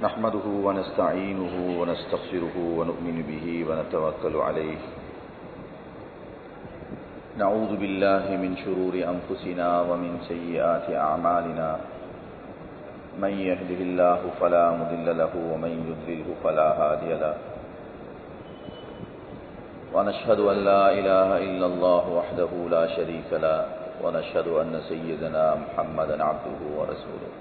نحمده ونستعينه ونستغفره ونؤمن به ونتوكل عليه نعوذ بالله من شرور أنفسنا ومن سيئات أعمالنا من يهده الله فلا مضل له ومن يضلله فلا هادي له ونشهد أن لا إله إلا الله وحده لا شريك له ونشهد أن سيدنا محمدا عبده ورسوله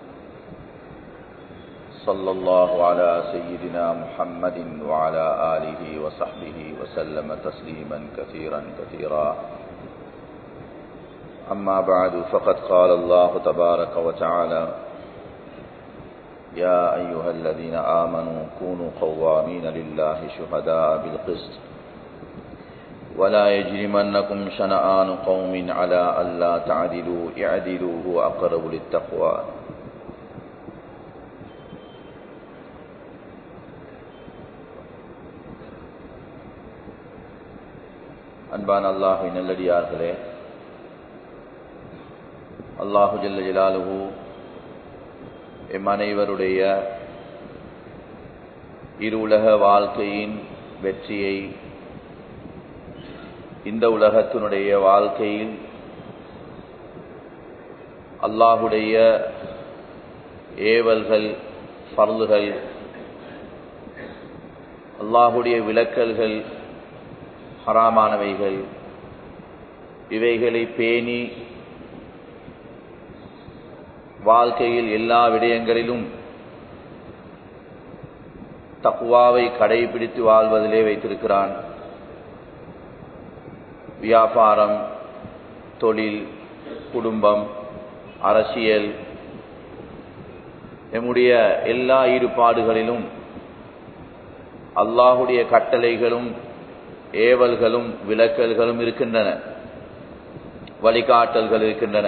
صلى الله على سيدنا محمد وعلى آله وصحبه وسلم تسليما كثيرا كثيرا أما بعد فقد قال الله تبارك وتعالى يا أيها الذين آمنوا كونوا قوامين لله شهداء بالقسط ولا يجرمنكم شنآن قوم على ألا تعدلوا اعدلوا هو أقرب للتقوى அன்பான அல்லாஹு நல்லடியார்களே அல்லாஹு ஜல்ல ஜலாலுஹு எம் அனைவருடைய இரு உலக வாழ்க்கையின் வெற்றியை இந்த உலகத்தினுடைய வாழ்க்கையில் அல்லாஹுடைய ஏவல்கள் பருளுகள் அல்லாஹுடைய விளக்கல்கள் ஹராமானவைகள் இவைகளை பேணி வாழ்க்கையில் எல்லா விடயங்களிலும் தக்குவாவை கடைபிடித்து வாழ்வதிலே வைத்திருக்கிறான் வியாபாரம் தொழில் குடும்பம் அரசியல் நம்முடைய எல்லா ஈடுபாடுகளிலும் அல்லாஹுடைய கட்டளைகளும் ஏவல்களும் விளக்கல்களும் இருக்கின்றன வழிகாட்டல்கள் இருக்கின்றன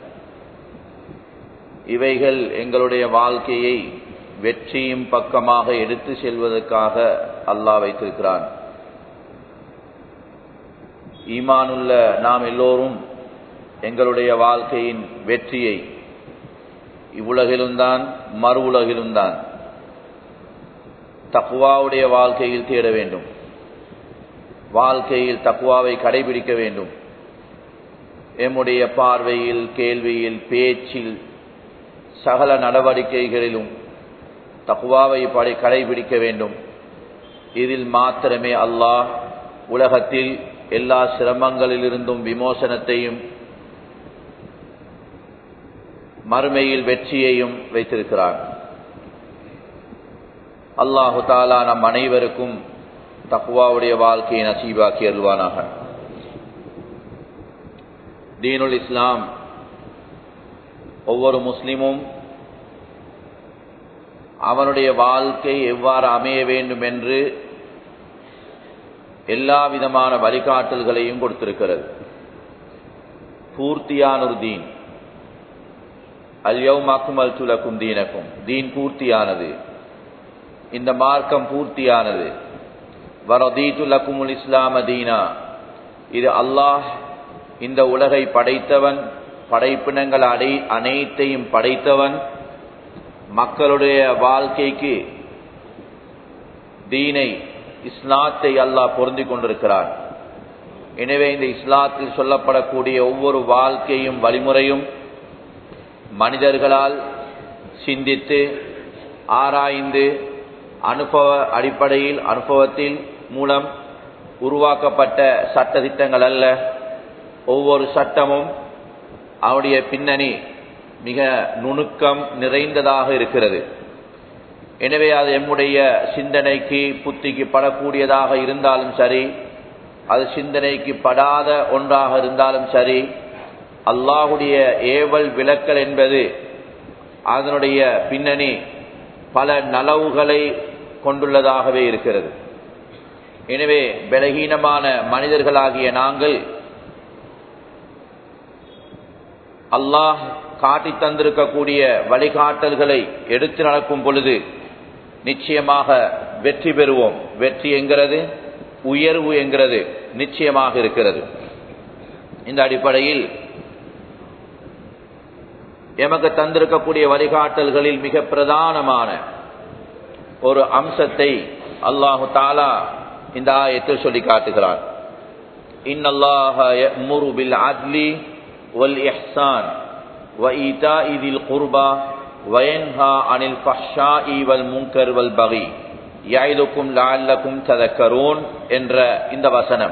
இவைகள் எங்களுடைய வாழ்க்கையை வெற்றியும் பக்கமாக எடுத்து செல்வதற்காக அல்லாஹ் வைத்திருக்கிறான் ஈமானுள்ள நாம் எல்லோரும் எங்களுடைய வாழ்க்கையின் வெற்றியை இவ்வுலகிலும் தான் மறு உலகிலும் தான் தக்குவாவுடைய வாழ்க்கையில் தேட வேண்டும் வாழ்க்கையில் தக்குவாவை கடைபிடிக்க வேண்டும் எம்முடைய பார்வையில் கேள்வியில் பேச்சில் சகல நடவடிக்கைகளிலும் தக்குவாவை படை கடைபிடிக்க வேண்டும் இதில் மாத்திரமே அல்லாஹ் உலகத்தில் எல்லா சிரமங்களிலிருந்தும் விமோசனத்தையும் மறுமையில் வெற்றியையும் வைத்திருக்கிறார் அல்லாஹு தாலா நம் அனைவருக்கும் தக்குவாவுடைய வாழ்க்கையை நசீபாக்கி அருள்வானாக தீனுல் இஸ்லாம் ஒவ்வொரு முஸ்லிமும் அவனுடைய வாழ்க்கை எவ்வாறு அமைய வேண்டும் என்று எல்லா விதமான வழிகாட்டல்களையும் கொடுத்திருக்கிறது பூர்த்தியான ஒரு தீன் அல்யவும் அக்குமல் துலக்கும் தீனக்கும் தீன் பூர்த்தியானது இந்த மார்க்கம் பூர்த்தியானது வரதீத்துலக்குமுல் இஸ்லாம தீனா இது அல்லாஹ் இந்த உலகை படைத்தவன் படைப்பினங்கள் அடை அனைத்தையும் படைத்தவன் மக்களுடைய வாழ்க்கைக்கு தீனை இஸ்லாத்தை அல்லாஹ் பொருந்தி கொண்டிருக்கிறான் எனவே இந்த இஸ்லாத்தில் சொல்லப்படக்கூடிய ஒவ்வொரு வாழ்க்கையும் வழிமுறையும் மனிதர்களால் சிந்தித்து ஆராய்ந்து அனுபவ அடிப்படையில் அனுபவத்தில் மூலம் உருவாக்கப்பட்ட சட்ட திட்டங்கள் அல்ல ஒவ்வொரு சட்டமும் அவனுடைய பின்னணி மிக நுணுக்கம் நிறைந்ததாக இருக்கிறது எனவே அது எம்முடைய சிந்தனைக்கு புத்திக்கு படக்கூடியதாக இருந்தாலும் சரி அது சிந்தனைக்கு படாத ஒன்றாக இருந்தாலும் சரி அல்லாஹுடைய ஏவல் விளக்கல் என்பது அதனுடைய பின்னணி பல நலவுகளை கொண்டுள்ளதாகவே இருக்கிறது எனவே பலகீனமான மனிதர்களாகிய நாங்கள் அல்லாஹ் காட்டி தந்திருக்கக்கூடிய வழிகாட்டல்களை எடுத்து நடக்கும் பொழுது நிச்சயமாக வெற்றி பெறுவோம் வெற்றி என்கிறது உயர்வு என்கிறது நிச்சயமாக இருக்கிறது இந்த அடிப்படையில் எமக்கு தந்திருக்கக்கூடிய வழிகாட்டல்களில் மிக பிரதானமான ஒரு அம்சத்தை அல்லாஹு தாலா இந்த ஆயத்தில் சொல்லி காட்டுகிறான் இன்னல்லாஹ யஅ்முரு பில் அத்லி வல் இஹ்சான் وإيتاء ذي القربى وينهى عن الفحشاء والمنكر والبغي يعظكم لعلكم تذكرون என்ற இந்த வசனம்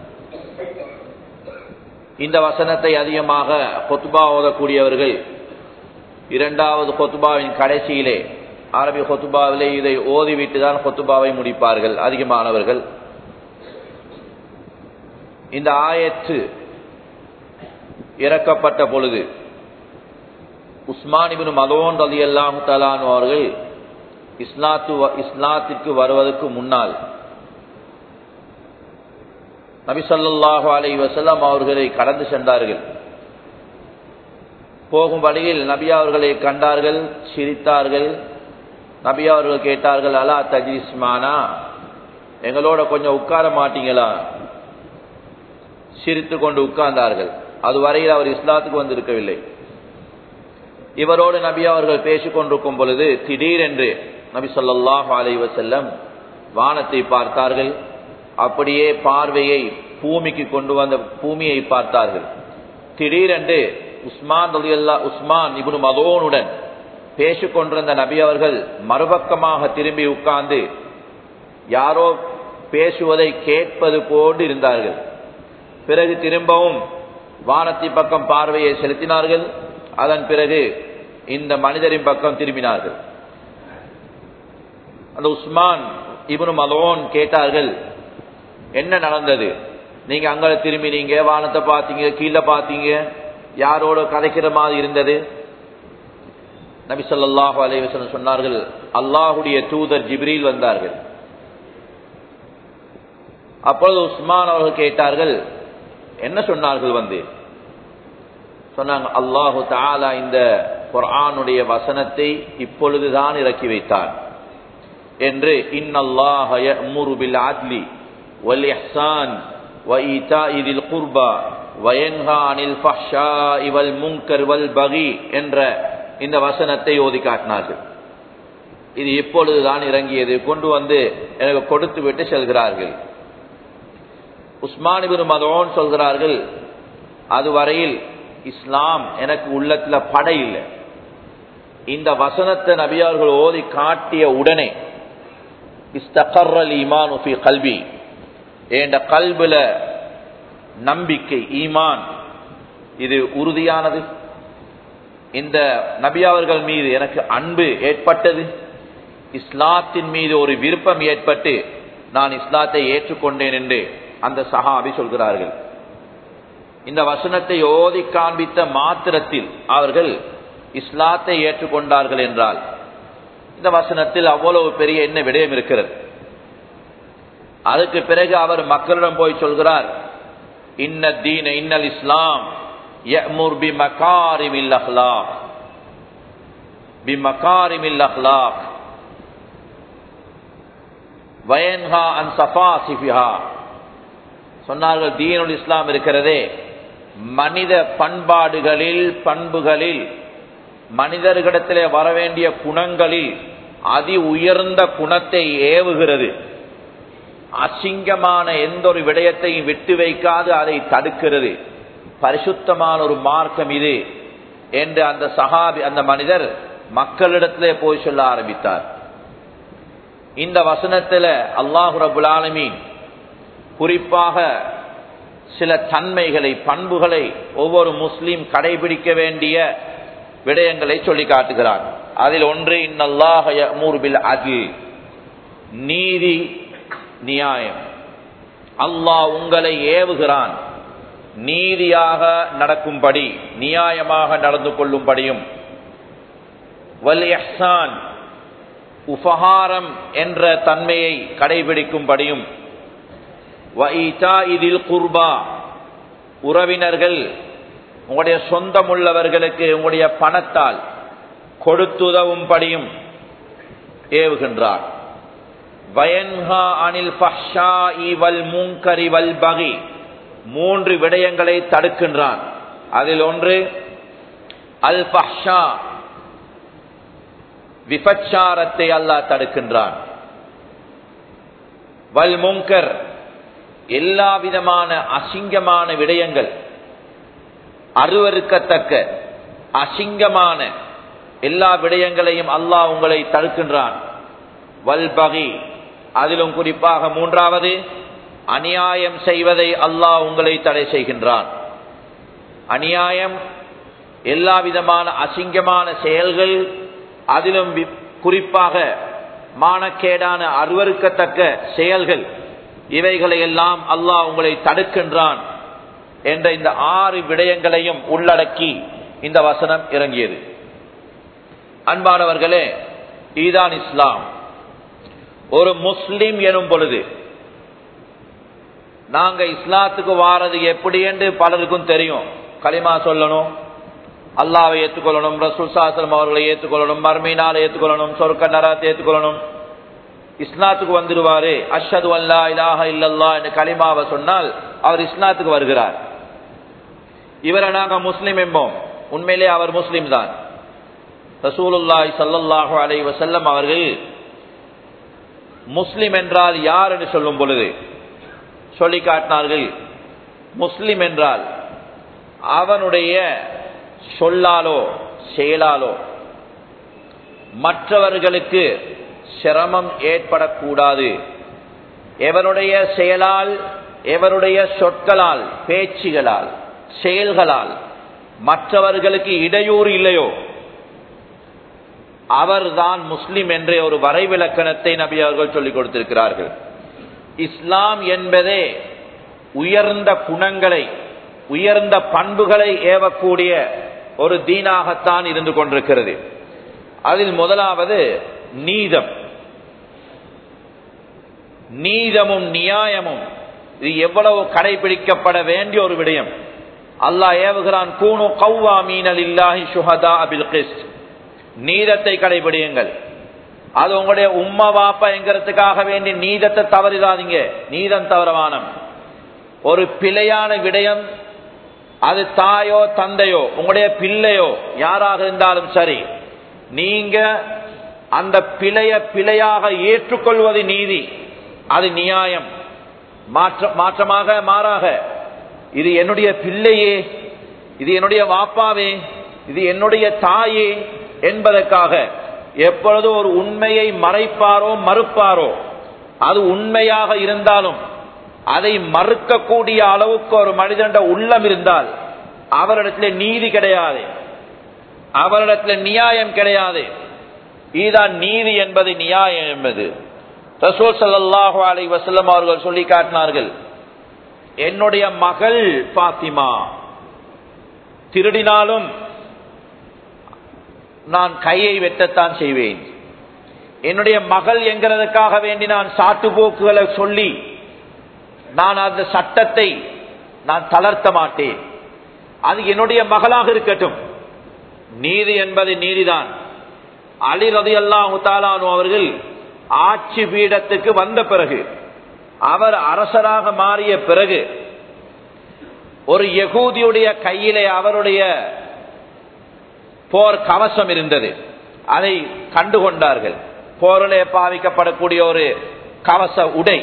இந்த வசனத்தை அதிகமாக கொத்துபா ஓதக்கூடியவர்கள் இரண்டாவது கொத்துபாவின் கடைசியிலே அரபி கொத்துபாவிலே இதை ஓதிவிட்டு தான் கொத்துபாவை முடிப்பார்கள் அதிகமானவர்கள் இந்த ஆயத்து இறக்கப்பட்ட பொழுது உஸ்மான் இபின் மதோன் ரலி அல்லாஹு தலானு அவர்கள் இஸ்லாத்து இஸ்லாத்திற்கு வருவதற்கு முன்னால் நபி சொல்லாஹு அலை வசல்லாம் அவர்களை கடந்து சென்றார்கள் போகும் வழியில் நபி அவர்களை கண்டார்கள் சிரித்தார்கள் நபி அவர்கள் கேட்டார்கள் அலா தஜிஸ்மானா எங்களோட கொஞ்சம் உட்கார மாட்டீங்களா சிரித்து கொண்டு உட்கார்ந்தார்கள் அதுவரையில் அவர் இஸ்லாத்துக்கு வந்திருக்கவில்லை இவரோடு நபி அவர்கள் பேசிக் கொண்டிருக்கும் பொழுது திடீரென்று நபி சொல்லாஹு அலைவ செல்லம் வானத்தை பார்த்தார்கள் அப்படியே பார்வையை பூமிக்கு கொண்டு வந்த பூமியை பார்த்தார்கள் திடீரென்று உஸ்மான் ரலியல்லா உஸ்மான் இபுனு மதோனுடன் பேசிக் கொண்டிருந்த நபி அவர்கள் மறுபக்கமாக திரும்பி உட்கார்ந்து யாரோ பேசுவதை கேட்பது போன்று இருந்தார்கள் பிறகு திரும்பவும் வானத்தை பக்கம் பார்வையை செலுத்தினார்கள் அதன் பிறகு இந்த மனிதரின் பக்கம் திரும்பினார்கள் அந்த உஸ்மான் இவனு மலோன் கேட்டார்கள் என்ன நடந்தது நீங்க அங்க திரும்பினீங்க வானத்தை பார்த்தீங்க கீழே பார்த்தீங்க யாரோட கதைக்கிற மாதிரி இருந்தது நபி சொல்லாஹு அலைவசன் சொன்னார்கள் அல்லாஹுடைய தூதர் ஜிப்ரீல் வந்தார்கள் அப்பொழுது உஸ்மான் அவர்கள் கேட்டார்கள் என்ன சொன்னார்கள் வந்து சொன்னாங்க அல்லாஹு தாலா இந்த குர்ஆனுடைய வசனத்தை இப்பொழுதுதான் இறக்கி வைத்தான் என்று இன்னல்லாஹ யஅ்முரு பில் அத்லி வல் இஹ்சான் வ ஈதாஇ தில் குர்பா வ யன்ஹா அனில் ஃபஹ்ஷாஇ வல் முன்கர் வல் பகி என்ற இந்த வசனத்தை ஓதி காட்டினார்கள் இது இப்பொழுதுதான் இறங்கியது கொண்டு வந்து எனக்கு கொடுத்து விட்டு செல்கிறார்கள் உஸ்மான் இபின் மதோன் சொல்கிறார்கள் அதுவரையில் இஸ்லாம் எனக்கு உள்ளத்துல படை இல்லை இந்த வசனத்தை நபியார்கள் ஓதி காட்டிய உடனே இஸ்தகர்ரல் ஈமான் உஃபி கல்வி என்ற கல்வில நம்பிக்கை ஈமான் இது உறுதியானது இந்த நபியாவர்கள் மீது எனக்கு அன்பு ஏற்பட்டது இஸ்லாத்தின் மீது ஒரு விருப்பம் ஏற்பட்டு நான் இஸ்லாத்தை ஏற்றுக்கொண்டேன் என்று அந்த சஹாபி சொல்கிறார்கள் இந்த வசனத்தை ஓதி காண்பித்த மாத்திரத்தில் அவர்கள் இஸ்லாத்தை ஏற்றுக்கொண்டார்கள் என்றால் இந்த வசனத்தில் அவ்வளவு பெரிய என்ன விடயம் இருக்கிறது அதுக்கு பிறகு அவர் மக்களிடம் போய் சொல்கிறார் இன்ன தீன இன்னல் இஸ்லாம் யஅ்முர் பி மகாரிமில் அஹ்லாக் பி மகாரிமில் அஹ்லாக் வயன்ஹா அன் சஃபாசிஃபிஹா சொன்னார்கள் தீனுல் இஸ்லாம் இருக்கிறதே மனித பண்பாடுகளில் பண்புகளில் மனிதர்களிடத்திலே வரவேண்டிய குணங்களில் அதி உயர்ந்த குணத்தை ஏவுகிறது அசிங்கமான எந்த ஒரு விடயத்தையும் விட்டு வைக்காது அதை தடுக்கிறது பரிசுத்தமான ஒரு மார்க்கம் இது என்று அந்த சஹாபி அந்த மனிதர் மக்களிடத்திலே போய் சொல்ல ஆரம்பித்தார் இந்த வசனத்தில் அல்லாஹு ரபுல் ஆலமீன் குறிப்பாக சில தன்மைகளை பண்புகளை ஒவ்வொரு முஸ்லீம் கடைபிடிக்க வேண்டிய விடயங்களை சொல்லி காட்டுகிறார் அதில் ஒன்று இன்னல்லாஹில் அது நீதி நியாயம் அல்லாஹ் உங்களை ஏவுகிறான் நீதியாக நடக்கும்படி நியாயமாக நடந்து கொள்ளும்படியும் வல் எஹ்சான் உபகாரம் என்ற தன்மையை கடைபிடிக்கும்படியும் இதில் குர்பா உறவினர்கள் உங்களுடைய சொந்தமுள்ளவர்களுக்கு உங்களுடைய பணத்தால் கொடுத்துதவும்படியும் ஏவுகின்றார் வயன்ஹா அனில் ஃபஹ்ஷா வல் முங்கரி வல் பகி மூன்று விடயங்களை தடுக்கின்றான் அதில் ஒன்று அல் ஃபஹ்ஷா விபச்சாரத்தை அல்லாஹ் தடுக்கின்றான் வல் முங்கர் எல்லா விதமான அசிங்கமான விடயங்கள் அருவருக்கத்தக்க அசிங்கமான எல்லா விடயங்களையும் அல்லாஹ் உங்களை தடுக்கின்றான் வல்பகி அதிலும் குறிப்பாக மூன்றாவது அநியாயம் செய்வதை அல்லாஹ் உங்களை தடை செய்கின்றான் அநியாயம் எல்லா விதமான அசிங்கமான செயல்கள் அதிலும் குறிப்பாக மானக்கேடான அருவருக்கத்தக்க செயல்கள் இவைகளை எல்லாம் அல்லாஹ் உங்களை தடுக்கின்றான் என்ற இந்த ஆறு விடயங்களையும் உள்ளடக்கி இந்த வசனம் இறங்கியது அன்பானவர்களே ஈதான் இஸ்லாம் ஒரு முஸ்லிம் எனும் பொழுது நாங்க இஸ்லாத்துக்கு வாரது எப்படி என்று பலருக்கும் தெரியும் களிமா சொல்லணும் அல்லாவை ஏற்றுக்கொள்ளணும் ரசூல் சாஸ்திரம் அவர்களை ஏற்றுக்கொள்ளணும் மர்மீனால் ஏற்றுக்கொள்ளணும் சொர்க்க நரத்தை ஏற்றுக்கொள்ளணும் இஸ்லாத்துக்கு வந்துடுவாரு அஷது அல்லா இலாஹ இல்லல்லா என்று களிமாவை சொன்னால் அவர் இஸ்லாத்துக்கு வருகிறார் இவரை நாங்க முஸ்லிம் என்போம் உண்மையிலே அவர் முஸ்லிம் தான் ரசூலுல்லாய் சல்லல்லாஹு அலை வசல்லம் அவர்கள் முஸ்லிம் என்றால் யார் என்று சொல்லும் பொழுது சொல்லி காட்டினார்கள் முஸ்லிம் என்றால் அவனுடைய சொல்லாலோ செயலாலோ மற்றவர்களுக்கு சிரமம் ஏற்படக்கூடாது எவனுடைய செயலால் எவருடைய சொற்களால் பேச்சுகளால் செயல்களால் மற்றவர்களுக்கு இடையூறு இல்லையோ அவர்தான் முஸ்லிம் என்ற ஒரு வரைவிலக்கணத்தை நபி அவர்கள் சொல்லிக் கொடுத்திருக்கிறார்கள் இஸ்லாம் என்பதே உயர்ந்த குணங்களை உயர்ந்த பண்புகளை ஏவக்கூடிய ஒரு தீனாகத்தான் இருந்து கொண்டிருக்கிறது அதில் முதலாவது நீதம் நீதமும் நியாயமும் இது எவ்வளவு கடைபிடிக்கப்பட வேண்டிய ஒரு விடயம் அல்லாஹ் ஏவுகிறான் கூணு கௌவா மீனல் இல்லாஹி சுஹதா அபில் கிஸ்ட் நீதத்தை கடைபிடியுங்கள் அது உங்களுடைய உம்மா வாப்பா என்கிறதுக்காக வேண்டி நீதத்தை தவறிடாதீங்க நீதம் தவறவானம் ஒரு பிழையான விடயம் அது தாயோ தந்தையோ உங்களுடைய பிள்ளையோ யாராக இருந்தாலும் சரி நீங்க அந்த பிழைய பிழையாக ஏற்றுக்கொள்வது நீதி அது நியாயம் மாற்ற மாற்றமாக மாறாக இது என்னுடைய பிள்ளையே இது என்னுடைய வாப்பாவே இது என்னுடைய தாயே என்பதற்காக எப்பொழுது ஒரு உண்மையை மறைப்பாரோ மறுப்பாரோ அது உண்மையாக இருந்தாலும் அதை மறுக்கக்கூடிய அளவுக்கு ஒரு மனிதண்ட உள்ளம் இருந்தால் அவரிடத்தில் நீதி கிடையாது அவரிடத்தில் நியாயம் கிடையாது இதுதான் நீதி என்பது நியாயம் என்பது ரசூல் சல்லாஹு அலை வசல்லம் அவர்கள் சொல்லி காட்டினார்கள் என்னுடைய மகள் பாத்திமா திருடினாலும் நான் கையை வெட்டத்தான் செய்வேன் என்னுடைய மகள் என்கிறதுக்காக வேண்டி நான் சாட்டுப்போக்குகளை சொல்லி நான் அந்த சட்டத்தை நான் தளர்த்த மாட்டேன் அது என்னுடைய மகளாக இருக்கட்டும் நீதி என்பது நீதிதான் அலி ரதி அல்லாஹு அவர்கள் ஆட்சி பீடத்துக்கு வந்த பிறகு அவர் அரசராக மாறிய பிறகு ஒரு யகூதியுடைய கையிலே அவருடைய போர் கவசம் இருந்தது அதை கண்டுகொண்டார்கள் போரிலே பாவிக்கப்படக்கூடிய ஒரு கவச உடை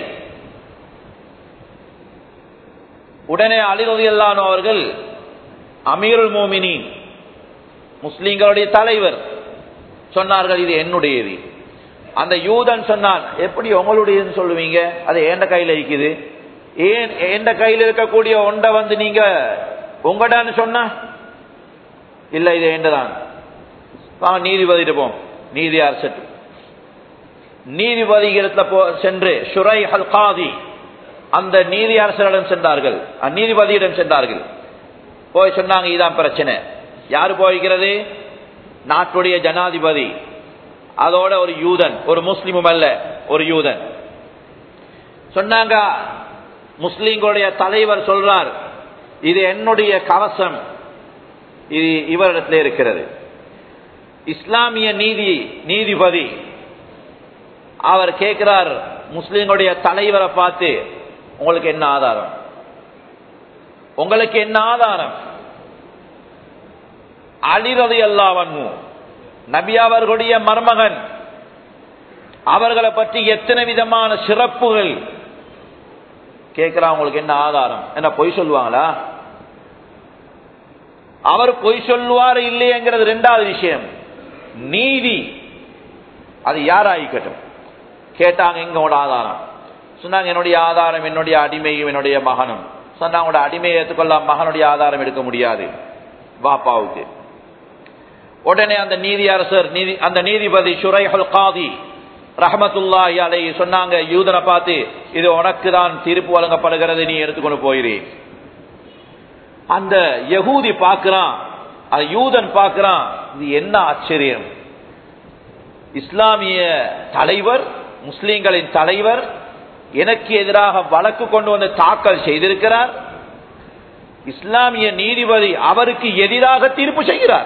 உடனே அலிரதியல்லானோ அவர்கள் அமீருல் மோமினி முஸ்லீம்களுடைய தலைவர் சொன்னார்கள் இது என்னுடையது அந்த யூதன் சொன்னான் எப்படி உங்களுடையதுன்னு சொல்லுவீங்க அது ஏண்ட கையில இருக்குது ஏன் எந்த கையில் இருக்கக்கூடிய ஒன்றை வந்து நீங்க உங்கடான்னு சொன்ன இல்ல இது ஏண்டதான் நீதிபதிட்டு போம் நீதி அரசட்டு நீதிபதிகளத்துல போ சென்று ஷுரை ஹல் காதி அந்த நீதி அரசரிடம் சென்றார்கள் நீதிபதியிடம் சென்றார்கள் போய் சொன்னாங்க இதான் பிரச்சனை யாரு போய்கிறது நாட்டுடைய ஜனாதிபதி அதோட ஒரு யூதன் ஒரு முஸ்லிமும் அல்ல ஒரு யூதன் சொன்னாங்க முஸ்லிம்களுடைய தலைவர் சொல்றார் இது என்னுடைய கவசம் இது இவரிடத்தில் இருக்கிறது இஸ்லாமிய நீதி நீதிபதி அவர் கேட்கிறார் முஸ்லிம்களுடைய தலைவரை பார்த்து உங்களுக்கு என்ன ஆதாரம் உங்களுக்கு என்ன ஆதாரம் அலிரதி அல்லாவன்மு நபி அவர்களுடைய மருமகன் அவர்களை பற்றி எத்தனை விதமான சிறப்புகள் கேட்கிறான் உங்களுக்கு என்ன ஆதாரம் என்ன பொய் சொல்லுவாங்களா அவர் பொய் சொல்லுவார் இல்லையங்கிறது ரெண்டாவது விஷயம் நீதி அது யாராயிக்கட்டும் கேட்டாங்க எங்க உங்களோட ஆதாரம் சொன்னாங்க என்னுடைய ஆதாரம் என்னுடைய அடிமையும் என்னுடைய மகனும் சொன்னாங்க உங்களோட அடிமையை ஏற்றுக்கொள்ளலாம் மகனுடைய ஆதாரம் எடுக்க முடியாது வாப்பாவுக்கு உடனே அந்த நீதி அரசர் நீதி அந்த நீதிபதி ஷுரைஹுல் காதி ரஹமத்துல்லாஹி அலை சொன்னாங்க யூதனை பார்த்து இது உனக்கு தான் தீர்ப்பு வழங்கப்படுகிறது நீ எடுத்துக்கொண்டு போயிரு அந்த யகூதி பார்க்கிறான் அந்த யூதன் பார்க்கிறான் இது என்ன ஆச்சரியம் இஸ்லாமிய தலைவர் முஸ்லிம்களின் தலைவர் எனக்கு எதிராக வழக்கு கொண்டு வந்து தாக்கல் செய்திருக்கிறார் இஸ்லாமிய நீதிபதி அவருக்கு எதிராக தீர்ப்பு செய்கிறார்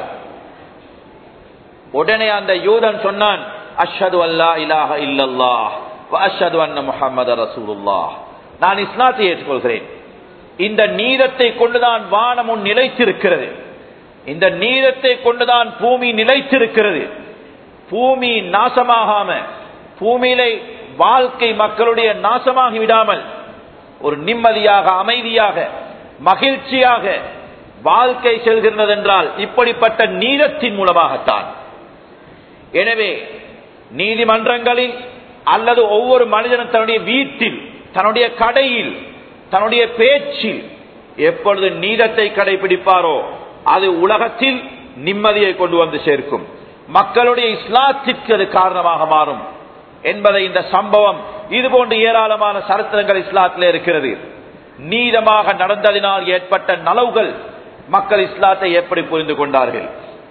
உடனே அந்த யூதன் சொன்னான் அஷ்ஹது அல்லா இலாஹ இல்லல்லாஹ் அஷ்ஹது அன்ன முஹம்மது ரசூலுல்லாஹ் நான் இஸ்லாத்தை ஏற்றுக்கொள்கிறேன் இந்த நீதத்தை கொண்டுதான் வானமும் நிலைத்திருக்கிறது இந்த நீதத்தை கொண்டுதான் பூமி நிலைத்திருக்கிறது பூமி நாசமாகாம பூமியில வாழ்க்கை மக்களுடைய நாசமாகி விடாமல் ஒரு நிம்மதியாக அமைதியாக மகிழ்ச்சியாக வாழ்க்கை செல்கின்றது என்றால் இப்படிப்பட்ட நீதத்தின் மூலமாகத்தான் எனவே நீதிமன்றங்களில் அல்லது ஒவ்வொரு மனிதனும் தன்னுடைய வீட்டில் தன்னுடைய கடையில் தன்னுடைய பேச்சில் எப்பொழுது நீதத்தை கடைபிடிப்பாரோ அது உலகத்தில் நிம்மதியை கொண்டு வந்து சேர்க்கும் மக்களுடைய இஸ்லாத்திற்கு அது காரணமாக மாறும் என்பதை இந்த சம்பவம் இது போன்ற ஏராளமான சரித்திரங்கள் இஸ்லாத்தில் இருக்கிறது நீதமாக நடந்ததினால் ஏற்பட்ட நலவுகள் மக்கள் இஸ்லாத்தை எப்படி புரிந்து கொண்டார்கள்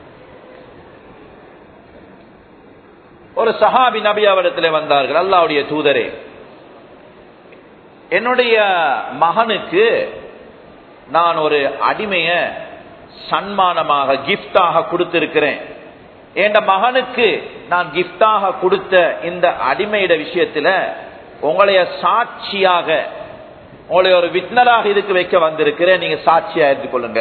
ஒரு சஹாபி நபி அவரிடத்தில் வந்தார்கள் அல்லாவுடைய தூதரே என்னுடைய மகனுக்கு நான் ஒரு அடிமைய சன்மானமாக கிஃப்டாக கொடுத்திருக்கிறேன் என் மகனுக்கு நான் கிஃப்டாக கொடுத்த இந்த அடிமையிட விஷயத்துல உங்களைய சாட்சியாக உங்களை ஒரு விட்னராக இதுக்கு வைக்க வந்திருக்கிறேன் நீங்க சாட்சியா எடுத்துக்கொள்ளுங்க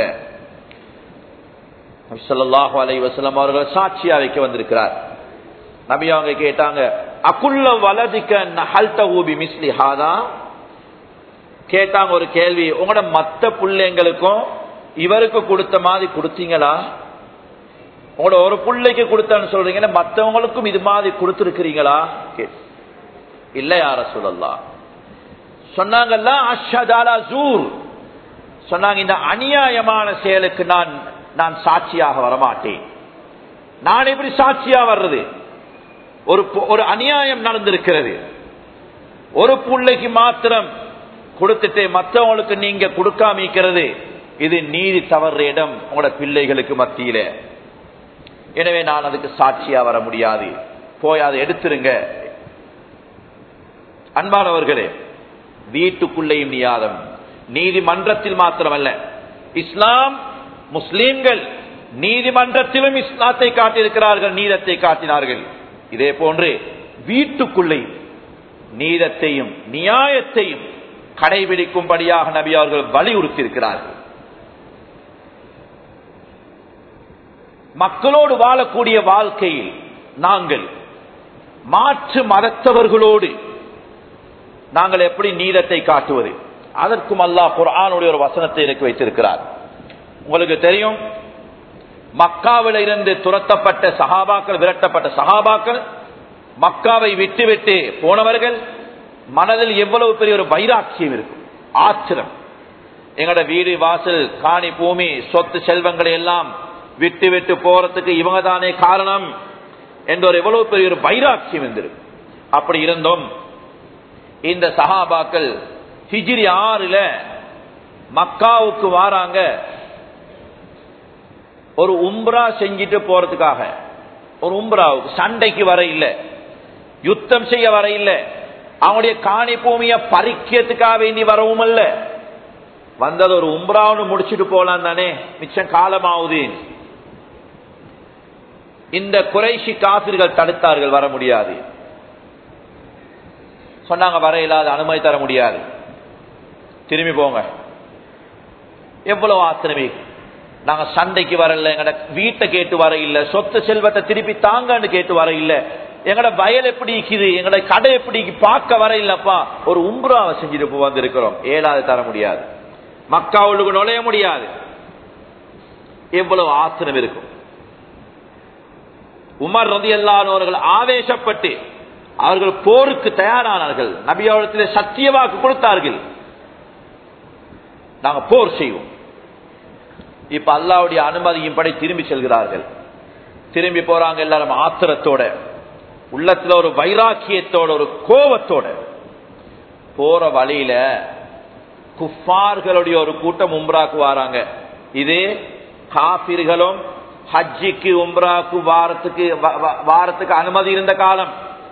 சொல்லலாஹு அலை வசலம் அவர்கள் சாட்சியா வைக்க வந்திருக்கிறார் நபி அவங்க கேட்டாங்க அக்குள்ள வலதிக்க நஹல்த ஊபி மிஸ்லி ஹாதா கேட்டாங்க ஒரு கேள்வி உங்களோட மத்த பிள்ளைங்களுக்கும் இவருக்கு கொடுத்த மாதிரி கொடுத்தீங்களா உங்களோட ஒரு பிள்ளைக்கு கொடுத்தன்னு சொல்றீங்கன்னா மற்றவங்களுக்கும் இது மாதிரி கொடுத்திருக்கிறீங்களா இல்ல யார சொல்லலாம் சொன்னாங்கல்ல அஷதாலா ஜூர் சொன்னாங்க இந்த அநியாயமான செயலுக்கு நான் நான் சாட்சியாக வரமாட்டேன் நான் எப்படி சாட்சியா வர்றது ஒரு ஒரு அநியாயம் நடந்திருக்கிறது ஒரு பிள்ளைக்கு மாத்திரம் கொடுத்துட்டு மற்றவங்களுக்கு நீங்க கொடுக்காமிக்கிறது இது நீதி தவறு இடம் உங்களோட பிள்ளைகளுக்கு மத்தியில எனவே நான் அதுக்கு சாட்சியா வர முடியாது போய் அதை எடுத்துருங்க அன்பானவர்களே வீட்டுக்குள்ளேயும் நியாதம் நீதிமன்றத்தில் மாத்திரமல்ல இஸ்லாம் முஸ்லீம்கள் நீதிமன்றத்திலும் இஸ்லாத்தை காட்டியிருக்கிறார்கள் நீதத்தை காட்டினார்கள் இதே போன்று வீட்டுக்குள்ளே நீதத்தையும் நியாயத்தையும் கடைபிடிக்கும்படியாக நபி அவர்கள் வலியுறுத்தி இருக்கிறார்கள் மக்களோடு வாழக்கூடிய வாழ்க்கையில் நாங்கள் மாற்று மதத்தவர்களோடு நாங்கள் எப்படி நீதத்தை காட்டுவது அதற்கும் அல்லாஹ் குரானுடைய ஒரு வசனத்தை எனக்கு வைத்திருக்கிறார் உங்களுக்கு தெரியும் மக்காவில இருந்து துரத்தப்பட்ட சகாபாக்கள் விரட்டப்பட்ட சகாபாக்கள் மக்காவை விட்டு விட்டு போனவர்கள் மனதில் எவ்வளவு பெரிய ஒரு வைராக்கியம் இருக்கும் ஆத்திரம் எங்களோட வீடு வாசல் காணி பூமி சொத்து செல்வங்களை எல்லாம் விட்டு விட்டு போறதுக்கு இவங்க தானே காரணம் என்ற ஒரு எவ்வளவு பெரிய ஒரு வைராக்கியம் இருந்திருக்கு அப்படி இருந்தோம் இந்த சஹாபாக்கள் ஹிஜிரி ஆறுல மக்காவுக்கு வாராங்க ஒரு உம்ரா செஞ்சிட்டு போறதுக்காக ஒரு உம்ராவுக்கு சண்டைக்கு வர இல்லை யுத்தம் செய்ய வர இல்லை அவனுடைய காணி பூமியை பறிக்கிறதுக்காக வேண்டி வரவும் இல்ல வந்தது ஒரு உம்ராவுன்னு முடிச்சுட்டு போலாம் தானே மிச்சம் காலமாவுது இந்த குறைஷி காபிர்கள் தடுத்தார்கள் வர முடியாது சொன்னாங்க வர இல்லாத அனுமதி தர முடியாது திரும்பி போங்க எவ்வளவு ஆத்திரமே நாங்க சண்டைக்கு வரல எங்கட வீட்டை கேட்டு வர இல்ல சொத்து செல்வத்தை திருப்பி தாங்கன்னு கேட்டு வர இல்ல எங்கட வயல் எப்படி இருக்குது எங்கட கடை எப்படி பார்க்க வர இல்லப்பா ஒரு உம்ராவை செஞ்சுட்டு இப்போ வந்திருக்கிறோம் ஏழாவது தர முடியாது மக்காவுக்கு நுழைய முடியாது எவ்வளவு ஆத்திரம் இருக்கும் உமர் ரதி அவர்கள் ஆவேசப்பட்டு அவர்கள் போருக்கு தயாரானார்கள் நபியாவளத்திலே சத்திய வாக்கு கொடுத்தார்கள் நாங்க போர் செய்வோம் இப்ப அல்லாவுடைய அனுமதியும் படி திரும்பி செல்கிறார்கள் திரும்பி போறாங்க எல்லாரும் ஆத்திரத்தோட உள்ளத்துல ஒரு வைராக்கியத்தோட ஒரு கோபத்தோட போற வழியில குஃபார்களுடைய ஒரு கூட்டம் உம்ராக்கு வராங்க இது காபிர்களும் ஹஜ்ஜிக்கு உம்ராக்கு வாரத்துக்கு வாரத்துக்கு அனுமதி இருந்த காலம்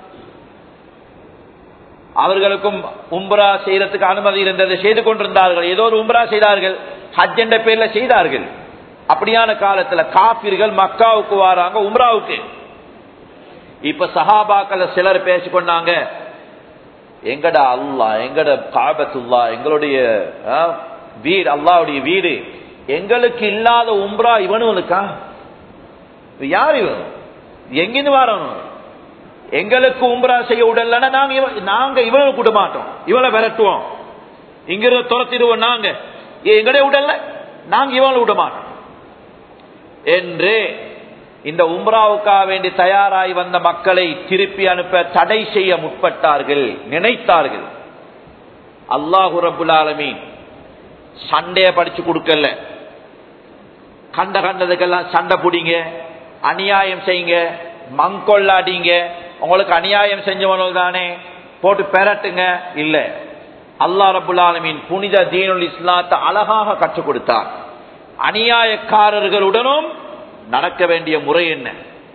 அவர்களுக்கும் உம்ரா செய்யறதுக்கு அனுமதி இருந்தது செய்து கொண்டிருந்தார்கள் ஏதோ ஒரு உம்ரா செய்தார்கள் ஹஜ் என்ற பேர்ல செய்தார்கள் அப்படியான காலத்துல காபிர்கள் மக்காவுக்கு வராங்க உம்ராவுக்கு இப்ப சஹாபாக்கள் சிலர் பேசிக்கொண்டாங்க எங்கட அல்லா எங்கட காபத்துல்லா எங்களுடைய வீடு அல்லாவுடைய வீடு எங்களுக்கு இல்லாத உம்ரா இவனுக்கா யார் இவன் எங்கிருந்து வரணும் எங்களுக்கு உம்ரா செய்ய விடலன்னா நாங்க நாங்க இவனுக்கு விட மாட்டோம் இவனை விரட்டுவோம் இங்கிருந்து துரத்திடுவோம் நாங்க எங்கடே விடல நாங்க இவனை விட மாட்டோம் என்று இந்த உம்ராவுக்காக வேண்டி தயாராகி வந்த மக்களை திருப்பி அனுப்ப தடை செய்ய முற்பட்டார்கள் நினைத்தார்கள் அல்லாஹு ரபுல் ஆலமீன் சண்டைய படிச்சு கொடுக்கல கண்ட கண்டதுக்கெல்லாம் சண்டை பிடிங்க அநியாயம் செய்யுங்க மங்கொள்ளாடிங்க உங்களுக்கு அநியாயம் செஞ்சவனோ தானே போட்டு பெறட்டுங்க இல்ல அல்லா ரபுல் ஆலமின் புனித தீனுல் இஸ்லாத்தை அழகாக கற்றுக் கொடுத்தார் அநியாயக்காரர்களுடனும் நடக்க வேண்டிய முறை என்ன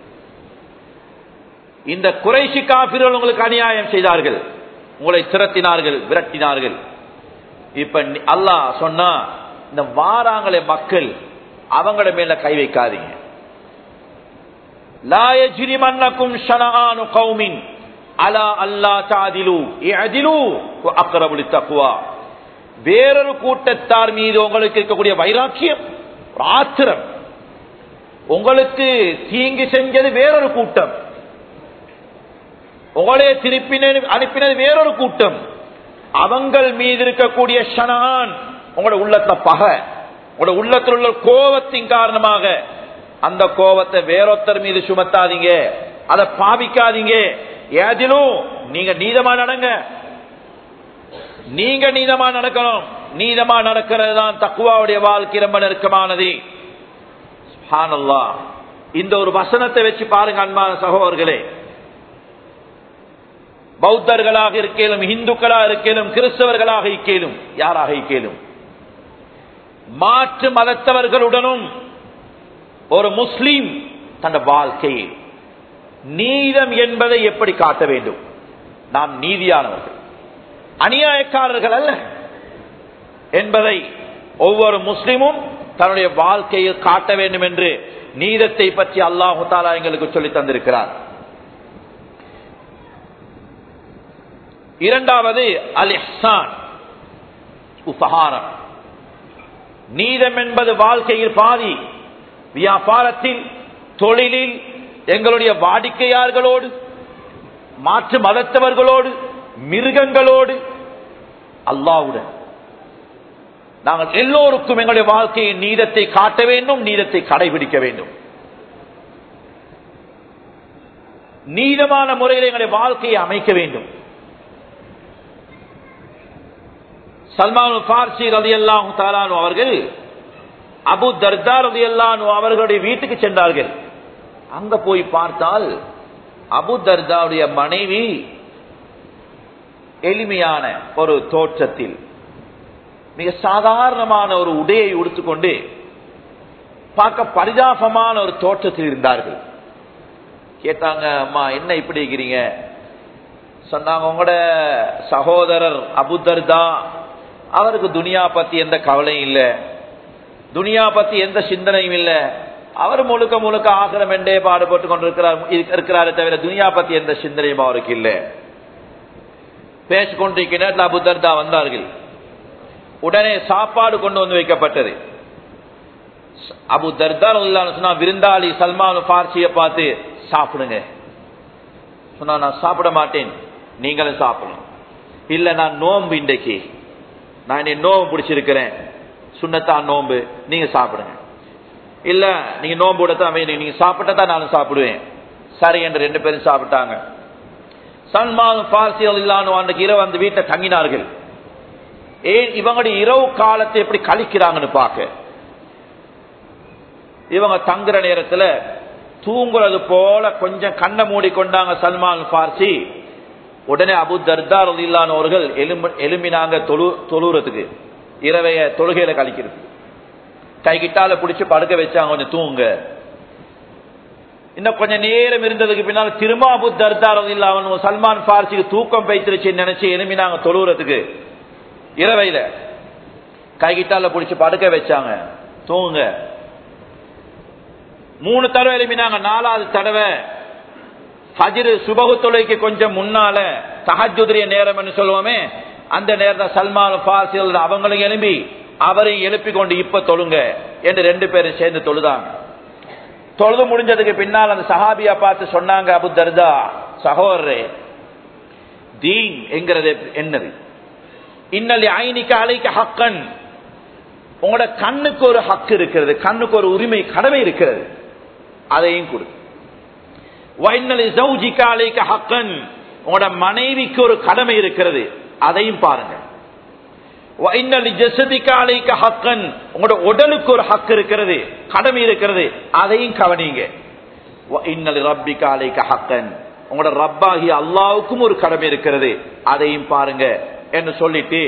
இந்த குறைசி காபிர்கள் உங்களுக்கு அநியாயம் செய்தார்கள் உங்களை திரட்டினார்கள் விரட்டினார்கள் இப்ப அல்லாஹ் சொன்னா இந்த வாராங்களே மக்கள் அவங்கள மேல கை வைக்காதீங்க لا يجرمنكم شنآن قوم على ألا تعدلوا اعدلوا وأقرب للتقوى வேறொரு கூட்டத்தார் மீது உங்களுக்கு இருக்கக்கூடிய வைராக்கியம் ஆத்திரம் உங்களுக்கு தீங்கு செஞ்சது வேறொரு கூட்டம் உங்களே திருப்பின அனுப்பினது வேறொரு கூட்டம் அவங்கள் மீது இருக்கக்கூடிய ஷனான் உங்களோட உள்ளத்துல பகை உங்களோட உள்ளத்தில் உள்ள கோபத்தின் காரணமாக அந்த கோபத்தை வேறொத்தர் மீது சுமத்தாதீங்க அதை பாவிக்காதீங்க ஏதிலும் நீங்க நீதமா நடங்க நீங்க நீதமா நடக்கணும் நீதமா நடக்கிறது தான் தக்குவாவுடைய வாழ்க்கை ரொம்ப நெருக்கமானது இந்த ஒரு வசனத்தை வச்சு பாருங்க அன்பான சகோதரர்களே பௌத்தர்களாக இருக்கேலும் இந்துக்களாக இருக்கேலும் கிறிஸ்தவர்களாக இருக்கேலும் யாராக இருக்கேலும் மாற்று மதத்தவர்களுடனும் ஒரு முஸ்லீம் தன் வாழ்க்கையில் நீதம் என்பதை எப்படி காட்ட வேண்டும் நாம் நீதியானவர்கள் அநியாயக்காரர்கள் அல்ல என்பதை ஒவ்வொரு முஸ்லிமும் தன்னுடைய வாழ்க்கையில் காட்ட வேண்டும் என்று நீதத்தை பற்றி அல்லாஹு தாலா எங்களுக்கு சொல்லி தந்திருக்கிறார் இரண்டாவது அல் இஹ்சான் உபகாரம் நீதம் என்பது வாழ்க்கையில் பாதி வியாபாரத்தில் தொழிலில் எங்களுடைய வாடிக்கையாளர்களோடு மாற்று மதத்தவர்களோடு மிருகங்களோடு அல்லாவுடன் நாங்கள் எல்லோருக்கும் எங்களுடைய வாழ்க்கையின் நீதத்தை காட்ட வேண்டும் நீதத்தை கடைபிடிக்க வேண்டும் நீதமான முறையில் எங்களுடைய வாழ்க்கையை அமைக்க வேண்டும் சல்மான் பார்சி ரதி அல்லாஹு தாலானு அவர்கள் அபு தர்தா ரதி அல்லானு அவர்களுடைய வீட்டுக்கு சென்றார்கள் அங்க போய் பார்த்தால் அபு தர்தாவுடைய மனைவி எளிமையான ஒரு தோற்றத்தில் மிக சாதாரணமான ஒரு உடையை உடுத்துக்கொண்டு பார்க்க பரிதாபமான ஒரு தோற்றத்தில் இருந்தார்கள் கேட்டாங்க அம்மா என்ன இப்படி இருக்கிறீங்க சொன்னாங்க உங்களோட சகோதரர் அபுதர்தா அவருக்கு துனியா பத்தி எந்த கவலையும் இல்லை துனியா பத்தி எந்த சிந்தனையும் இல்லை அவர் முழுக்க முழுக்க ஆசிரம் என்றே பாடுபட்டு கொண்டிருக்கிறார் இருக்கிறாரே தவிர துனியா பத்தி எந்த சிந்தனையும் அவருக்கு இல்லை பேசிக்கொண்டிருக்கிற நேரத்தில் அபுதர்தா வந்தார்கள் உடனே சாப்பாடு கொண்டு வந்து வைக்கப்பட்டது அபு தர்தார் சொன்னா விருந்தாளி சல்மான் பார்சிய பார்த்து சாப்பிடுங்க சொன்னா நான் சாப்பிட மாட்டேன் நீங்களும் சாப்பிடணும் இல்ல நான் நோம்பு இன்றைக்கு நான் இன்னைக்கு நோம்பு பிடிச்சிருக்கிறேன் சுண்ணத்தான் நோம்பு நீங்க சாப்பிடுங்க இல்ல நீங்க நோம்பு விடத்தான் வேணும். நீங்க சாப்பிட்டா தான் நானும் சாப்பிடுவேன் சரி என்று ரெண்டு பேரும் சாப்பிட்டாங்க சல்மான் பார்சி இல்லான்னு அன்றைக்கு இரவு அந்த வீட்டை தங்கினார்கள் ஏன் இவங்களுடைய இரவு காலத்தை எப்படி கழிக்கிறாங்கன்னு பார்க்க இவங்க தங்குற நேரத்துல தூங்குறது போல கொஞ்சம் கண்ணை மூடி கொண்டாங்க சல்மான் பார்சி உடனே அபு தர்தார் இல்லானவர்கள் எலும்பு எலும்பினாங்க தொழு தொழுறதுக்கு இரவைய தொழுகையில கழிக்கிறது கை கிட்டால பிடிச்சு படுக்க வச்சாங்க கொஞ்சம் தூங்க இன்னும் கொஞ்சம் நேரம் இருந்ததுக்கு பின்னால் திரும்ப அபு தர்தார் இல்லாம சல்மான் பார்சிக்கு தூக்கம் பைத்திருச்சுன்னு நினைச்சு எலும்பினாங்க தொழுறதுக்கு இரவையில கை கிட்டால பிடிச்சு படுக்க வச்சாங்க தூங்க மூணு தடவை எழுப்பினாங்க நாலாவது தடவை ஃபஜ்ரு சுபகு தொலைக்கு கொஞ்சம் முன்னால தஹஜுதிரிய நேரம் சொல்லுவோமே அந்த நேரத்தில் சல்மான் பாசில் அவங்களும் எழுப்பி அவரையும் எழுப்பி கொண்டு இப்ப தொழுங்க என்று ரெண்டு பேரும் சேர்ந்து தொழுதாங்க தொழுது முடிஞ்சதுக்கு பின்னால் அந்த சஹாபியா பார்த்து சொன்னாங்க அபு தர்தா சகோதரே தீன் என்கிறது என்னது இன்னலி ஐனிக்க அழைக்க ஹக்கன் உங்களோட கண்ணுக்கு ஒரு ஹக்கு இருக்கிறது கண்ணுக்கு ஒரு உரிமை கடமை இருக்கிறது அதையும் கொடு வைனலி ஜவுஜிக்க அழைக்க ஹக்கன் உங்களோட மனைவிக்கு ஒரு கடமை இருக்கிறது அதையும் பாருங்க வைனலி ஜசதிக்க அழைக்க ஹக்கன் உங்களோட உடலுக்கு ஒரு ஹக்கு இருக்கிறது கடமை இருக்கிறது அதையும் கவனிங்க இன்னலி ரப்பிக்க அழைக்க ஹக்கன் உங்களோட ரப்பாகி அல்லாவுக்கும் ஒரு கடமை இருக்கிறது அதையும் பாருங்க என்று சொல்லிட்டு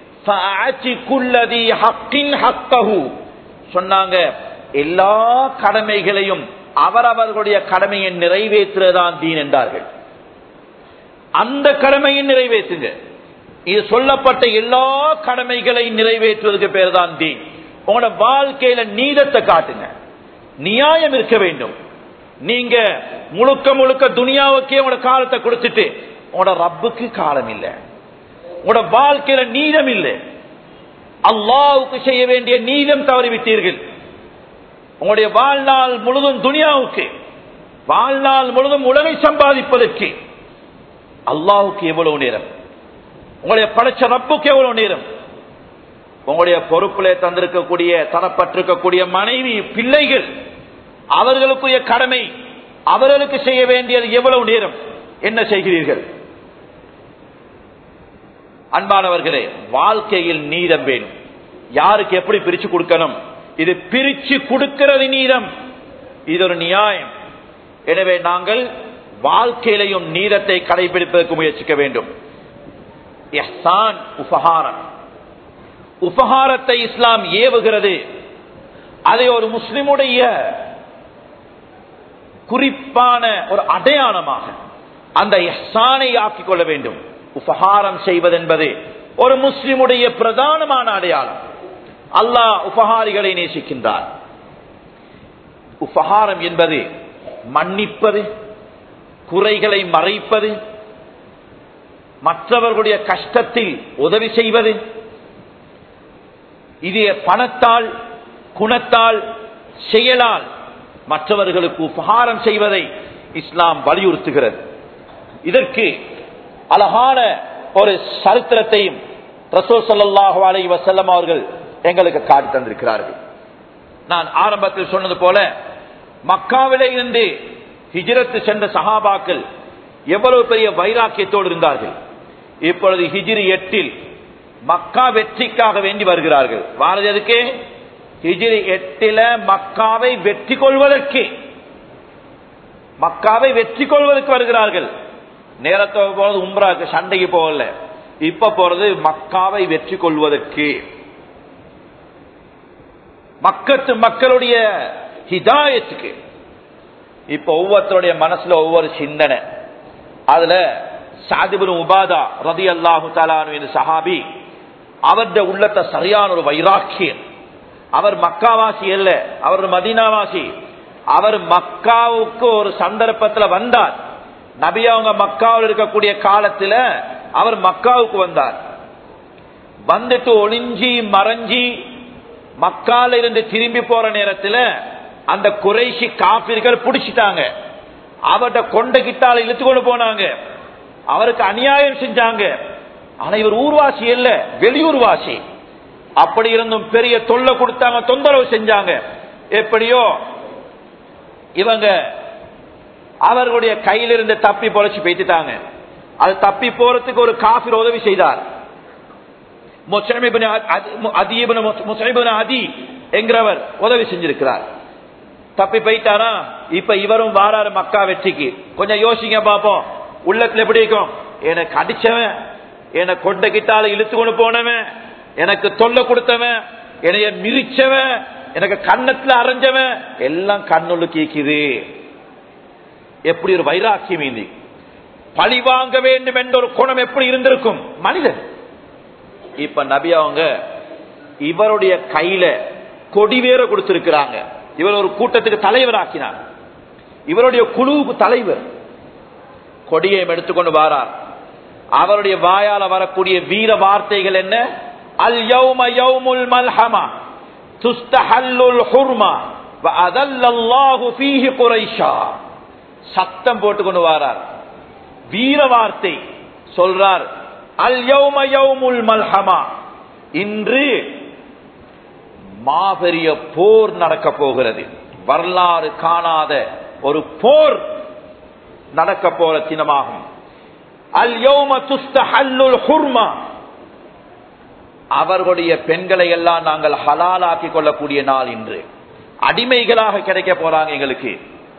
சொன்னாங்க எல்லா கடமைகளையும் அவரவர்களுடைய கடமையை நிறைவேற்றுறதான் தீன் என்றார்கள் அந்த கடமையை நிறைவேற்றுங்க இது சொல்லப்பட்ட எல்லா கடமைகளையும் நிறைவேற்றுவதற்கு பேர் தான் தீன் உங்களோட வாழ்க்கையில நீதத்தை காட்டுங்க நியாயம் இருக்க வேண்டும் நீங்க முழுக்க முழுக்க துனியாவுக்கே உங்களோட காலத்தை கொடுத்துட்டு உங்களோட ரப்புக்கு காலம் இல்லை உங்களோட வாழ்க்கையில நீதம் இல்லை அல்லாவுக்கு செய்ய வேண்டிய நீதம் தவறிவிட்டீர்கள் உங்களுடைய வாழ்நாள் முழுதும் துனியாவுக்கு வாழ்நாள் முழுதும் உலகை சம்பாதிப்பதற்கு அல்லாவுக்கு எவ்வளவு நேரம் உங்களுடைய படைச்ச ரப்புக்கு எவ்வளவு நேரம் உங்களுடைய பொறுப்பிலே தந்திருக்கக்கூடிய தரப்பட்டிருக்கக்கூடிய மனைவி பிள்ளைகள் அவர்களுக்குரிய கடமை அவர்களுக்கு செய்ய வேண்டியது எவ்வளவு நேரம் என்ன செய்கிறீர்கள் அன்பானவர்களே வாழ்க்கையில் நீதம் வேணும் யாருக்கு எப்படி பிரிச்சு கொடுக்கணும் இது பிரிச்சு கொடுக்கிறது நீதம் இது ஒரு நியாயம் எனவே நாங்கள் வாழ்க்கையிலையும் நீதத்தை கடைபிடிப்பதற்கு முயற்சிக்க வேண்டும் உபகாரம் உபகாரத்தை இஸ்லாம் ஏவுகிறது அதை ஒரு முஸ்லிமுடைய குறிப்பான ஒரு அடையாளமாக அந்த எஹ்சானை ஆக்கிக் கொள்ள வேண்டும் உபகாரம் செய்வதென்பது ஒரு முஸ்லிமுடைய பிரதானமான அடையாளம் அல்லாஹ் உபகாரிகளை நேசிக்கின்றார் உபகாரம் என்பது மன்னிப்பது குறைகளை மறைப்பது மற்றவர்களுடைய கஷ்டத்தில் உதவி செய்வது இது பணத்தால் குணத்தால் செயலால் மற்றவர்களுக்கு உபகாரம் செய்வதை இஸ்லாம் வலியுறுத்துகிறது இதற்கு அழகான ஒரு சரித்திரத்தையும் ரசூல் சல்லாஹு அலை வசல்லம் அவர்கள் எங்களுக்கு காட்டி தந்திருக்கிறார்கள் நான் ஆரம்பத்தில் சொன்னது போல மக்காவிலே இருந்து ஹிஜிரத்து சென்ற சஹாபாக்கள் எவ்வளவு பெரிய வைராக்கியத்தோடு இருந்தார்கள் இப்பொழுது ஹிஜிரி எட்டில் மக்கா வெற்றிக்காக வேண்டி வருகிறார்கள் வாரது எதுக்கு ஹிஜிரி எட்டில மக்காவை வெற்றி கொள்வதற்கு மக்காவை வெற்றி கொள்வதற்கு வருகிறார்கள் நேரத்தை போறது உம்ராக்கு சண்டைக்கு போகல இப்ப போறது மக்காவை வெற்றி கொள்வதற்கு மக்கத்து மக்களுடைய ஹிதாயத்துக்கு இப்ப ஒவ்வொருத்தருடைய மனசுல ஒவ்வொரு சிந்தனை அதுல சாதிபுரம் உபாதா ரதி அல்லாஹு தாலானு சஹாபி அவருடைய உள்ளத்தை சரியான ஒரு வைராக்கியம் அவர் மக்காவாசி அல்ல அவர் மதீனாவாசி அவர் மக்காவுக்கு ஒரு சந்தர்ப்பத்தில் வந்தார் நபி அவங்க மக்காவில் இருக்கக்கூடிய காலத்துல அவர் மக்காவுக்கு வந்தார் வந்துட்டு ஒளிஞ்சி மறைஞ்சி மக்கால இருந்து திரும்பி போற நேரத்துல அந்த குறைஷி காபிர்கள் பிடிச்சிட்டாங்க அவர்கிட்ட கொண்ட கிட்டால இழுத்து கொண்டு போனாங்க அவருக்கு அநியாயம் செஞ்சாங்க ஆனா இவர் ஊர்வாசி இல்ல வெளியூர்வாசி அப்படி இருந்தும் பெரிய தொல்லை கொடுத்தாங்க தொந்தரவு செஞ்சாங்க எப்படியோ இவங்க அவர்களுடைய கையிலிருந்து தப்பி பொழைச்சு பேசிட்டாங்க அது தப்பி போறதுக்கு ஒரு காபிர் உதவி செய்தார் அதி என்கிறவர் உதவி செஞ்சிருக்கிறார் தப்பி போயிட்டாரா இப்ப இவரும் வாராரு மக்கா வெற்றிக்கு கொஞ்சம் யோசிங்க பாப்போம் உள்ளத்துல எப்படி இருக்கும் எனக்கு அடிச்சவன் என்னை கொண்ட கிட்டால இழுத்து கொண்டு போனவன் எனக்கு தொல்லை கொடுத்தவன் என்னைய மிரிச்சவன் எனக்கு கண்ணத்துல அரைஞ்சவன் எல்லாம் கண்ணுள்ள கேக்குது எப்படி ஒரு வைராக்கியம் இது பழி வாங்க வேண்டும் என்ற ஒரு குணம் எப்படி இருந்திருக்கும் மனிதன் இப்ப நபி அவங்க இவருடைய கையில கொடி வேற கொடுத்திருக்கிறாங்க இவர் ஒரு கூட்டத்துக்கு தலைவர் ஆக்கினார் இவருடைய குழுவுக்கு தலைவர் கொடியை எடுத்துக்கொண்டு வாரார் அவருடைய வாயால வரக்கூடிய வீர வார்த்தைகள் என்ன அல் யௌம யௌமுல் மல்ஹமா துஸ்தஹல்லுல் ஹுர்மா வஅதல்லல்லாஹு ஃபீஹி குரைஷா சத்தம் போட்டுக்கொண்டு வாரார் வீர வார்த்தை சொல்றார் அல் யௌம யௌமுல் மல்ஹமா இன்று மாபெரிய போர் நடக்க போகிறது வரலாறு காணாத ஒரு போர் நடக்க போற தினமாகும் அல் யௌம துஸ்தஹல்லுல் ஹுர்மா அவர்களுடைய பெண்களை எல்லாம் நாங்கள் ஹலாலாக்கி கொள்ளக்கூடிய நாள் இன்று அடிமைகளாக கிடைக்க போறாங்க எங்களுக்கு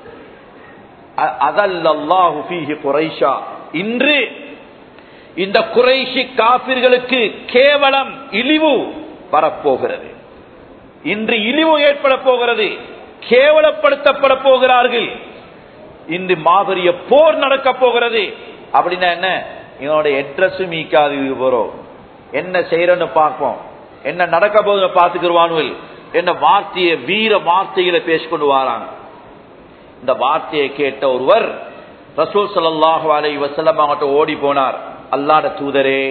அதல்லாஹு ஃபீஹி குரைஷா இன்று இந்த குறைஷி காபிர்களுக்கு கேவலம் இழிவு வரப்போகிறது இன்று இழிவு ஏற்பட போகிறது கேவலப்படுத்தப்பட போகிறார்கள் இன்று மாபெரிய போர் நடக்க போகிறது அப்படின்னா என்ன என்னோட அட்ரஸும் மீக்காது போறோம் என்ன செய்யறன்னு பார்ப்போம் என்ன நடக்க போகுது பார்த்துக்கிடுவானுவல் என்ன வார்த்தையை வீர வார்த்தைகளை பேசிக்கொண்டு வாராங்க இந்த வார்த்தையை கேட்ட ஒருவர் ரசூல் சல்லாஹு அலை வசல்லம் அவங்கள்ட்ட ஓடி போனார் அல்லாட தூதரே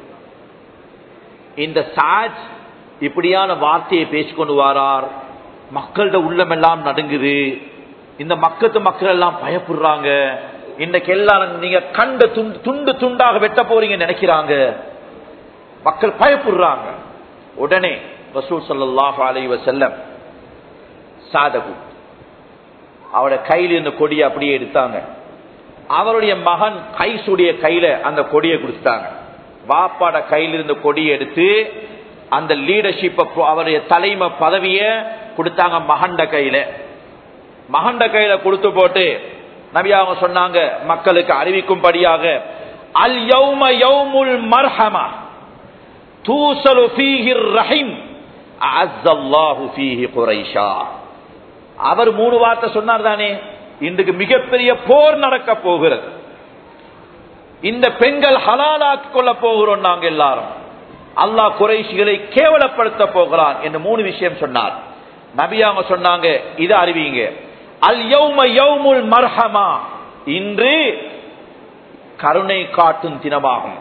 இந்த சாஜ் இப்படியான வார்த்தையை பேசிக்கொண்டு வாரார் மக்களோட உள்ளமெல்லாம் நடுங்குது இந்த மக்கத்து மக்கள் எல்லாம் பயப்படுறாங்க இன்னைக்கு எல்லாரும் நீங்க கண்ட துண்டு துண்டு துண்டாக வெட்ட போறீங்க நினைக்கிறாங்க மக்கள் பயப்படுறாங்க உடனே ரசூல் சல்லாஹு அலை வசல்லம் சாதகு அவருடைய கையில் இருந்த கொடியை அப்படியே எடுத்தாங்க அவருடைய மகன் கைசுடைய கையில அந்த கொடியை கொடுத்தாங்க வாப்பாட கையில் இருந்த கொடியை எடுத்து அந்த லீடர்ஷிப் அவருடைய தலைமை பதவிய கொடுத்தாங்க மகண்ட கையில மகண்ட கையில கொடுத்து போட்டு நபி அவங்க சொன்னாங்க மக்களுக்கு அறிவிக்கும்படியாக அல் யௌம யௌமுல் மர்ஹமா தூசலு ஃபீஹி ரஹீம் அஸ்ஸல்லாஹு ஃபீஹி குரைஷா அவர் மூணு வார்த்தை சொன்னார் தானே இன்றைக்கு மிகப்பெரிய போர் நடக்க போகிறது இந்த பெண்கள் ஹலாலாக்கி கொள்ள போகிறோம் நாங்க எல்லாரும் அல்லாஹ் குறைசிகளை கேவலப்படுத்த போகிறான் என்று மூணு விஷயம் சொன்னார் நபியாங்க சொன்னாங்க இதை அறிவிங்க அல் யௌம யௌமுல் மர்ஹமா இன்று கருணை காட்டும் தினமாகும்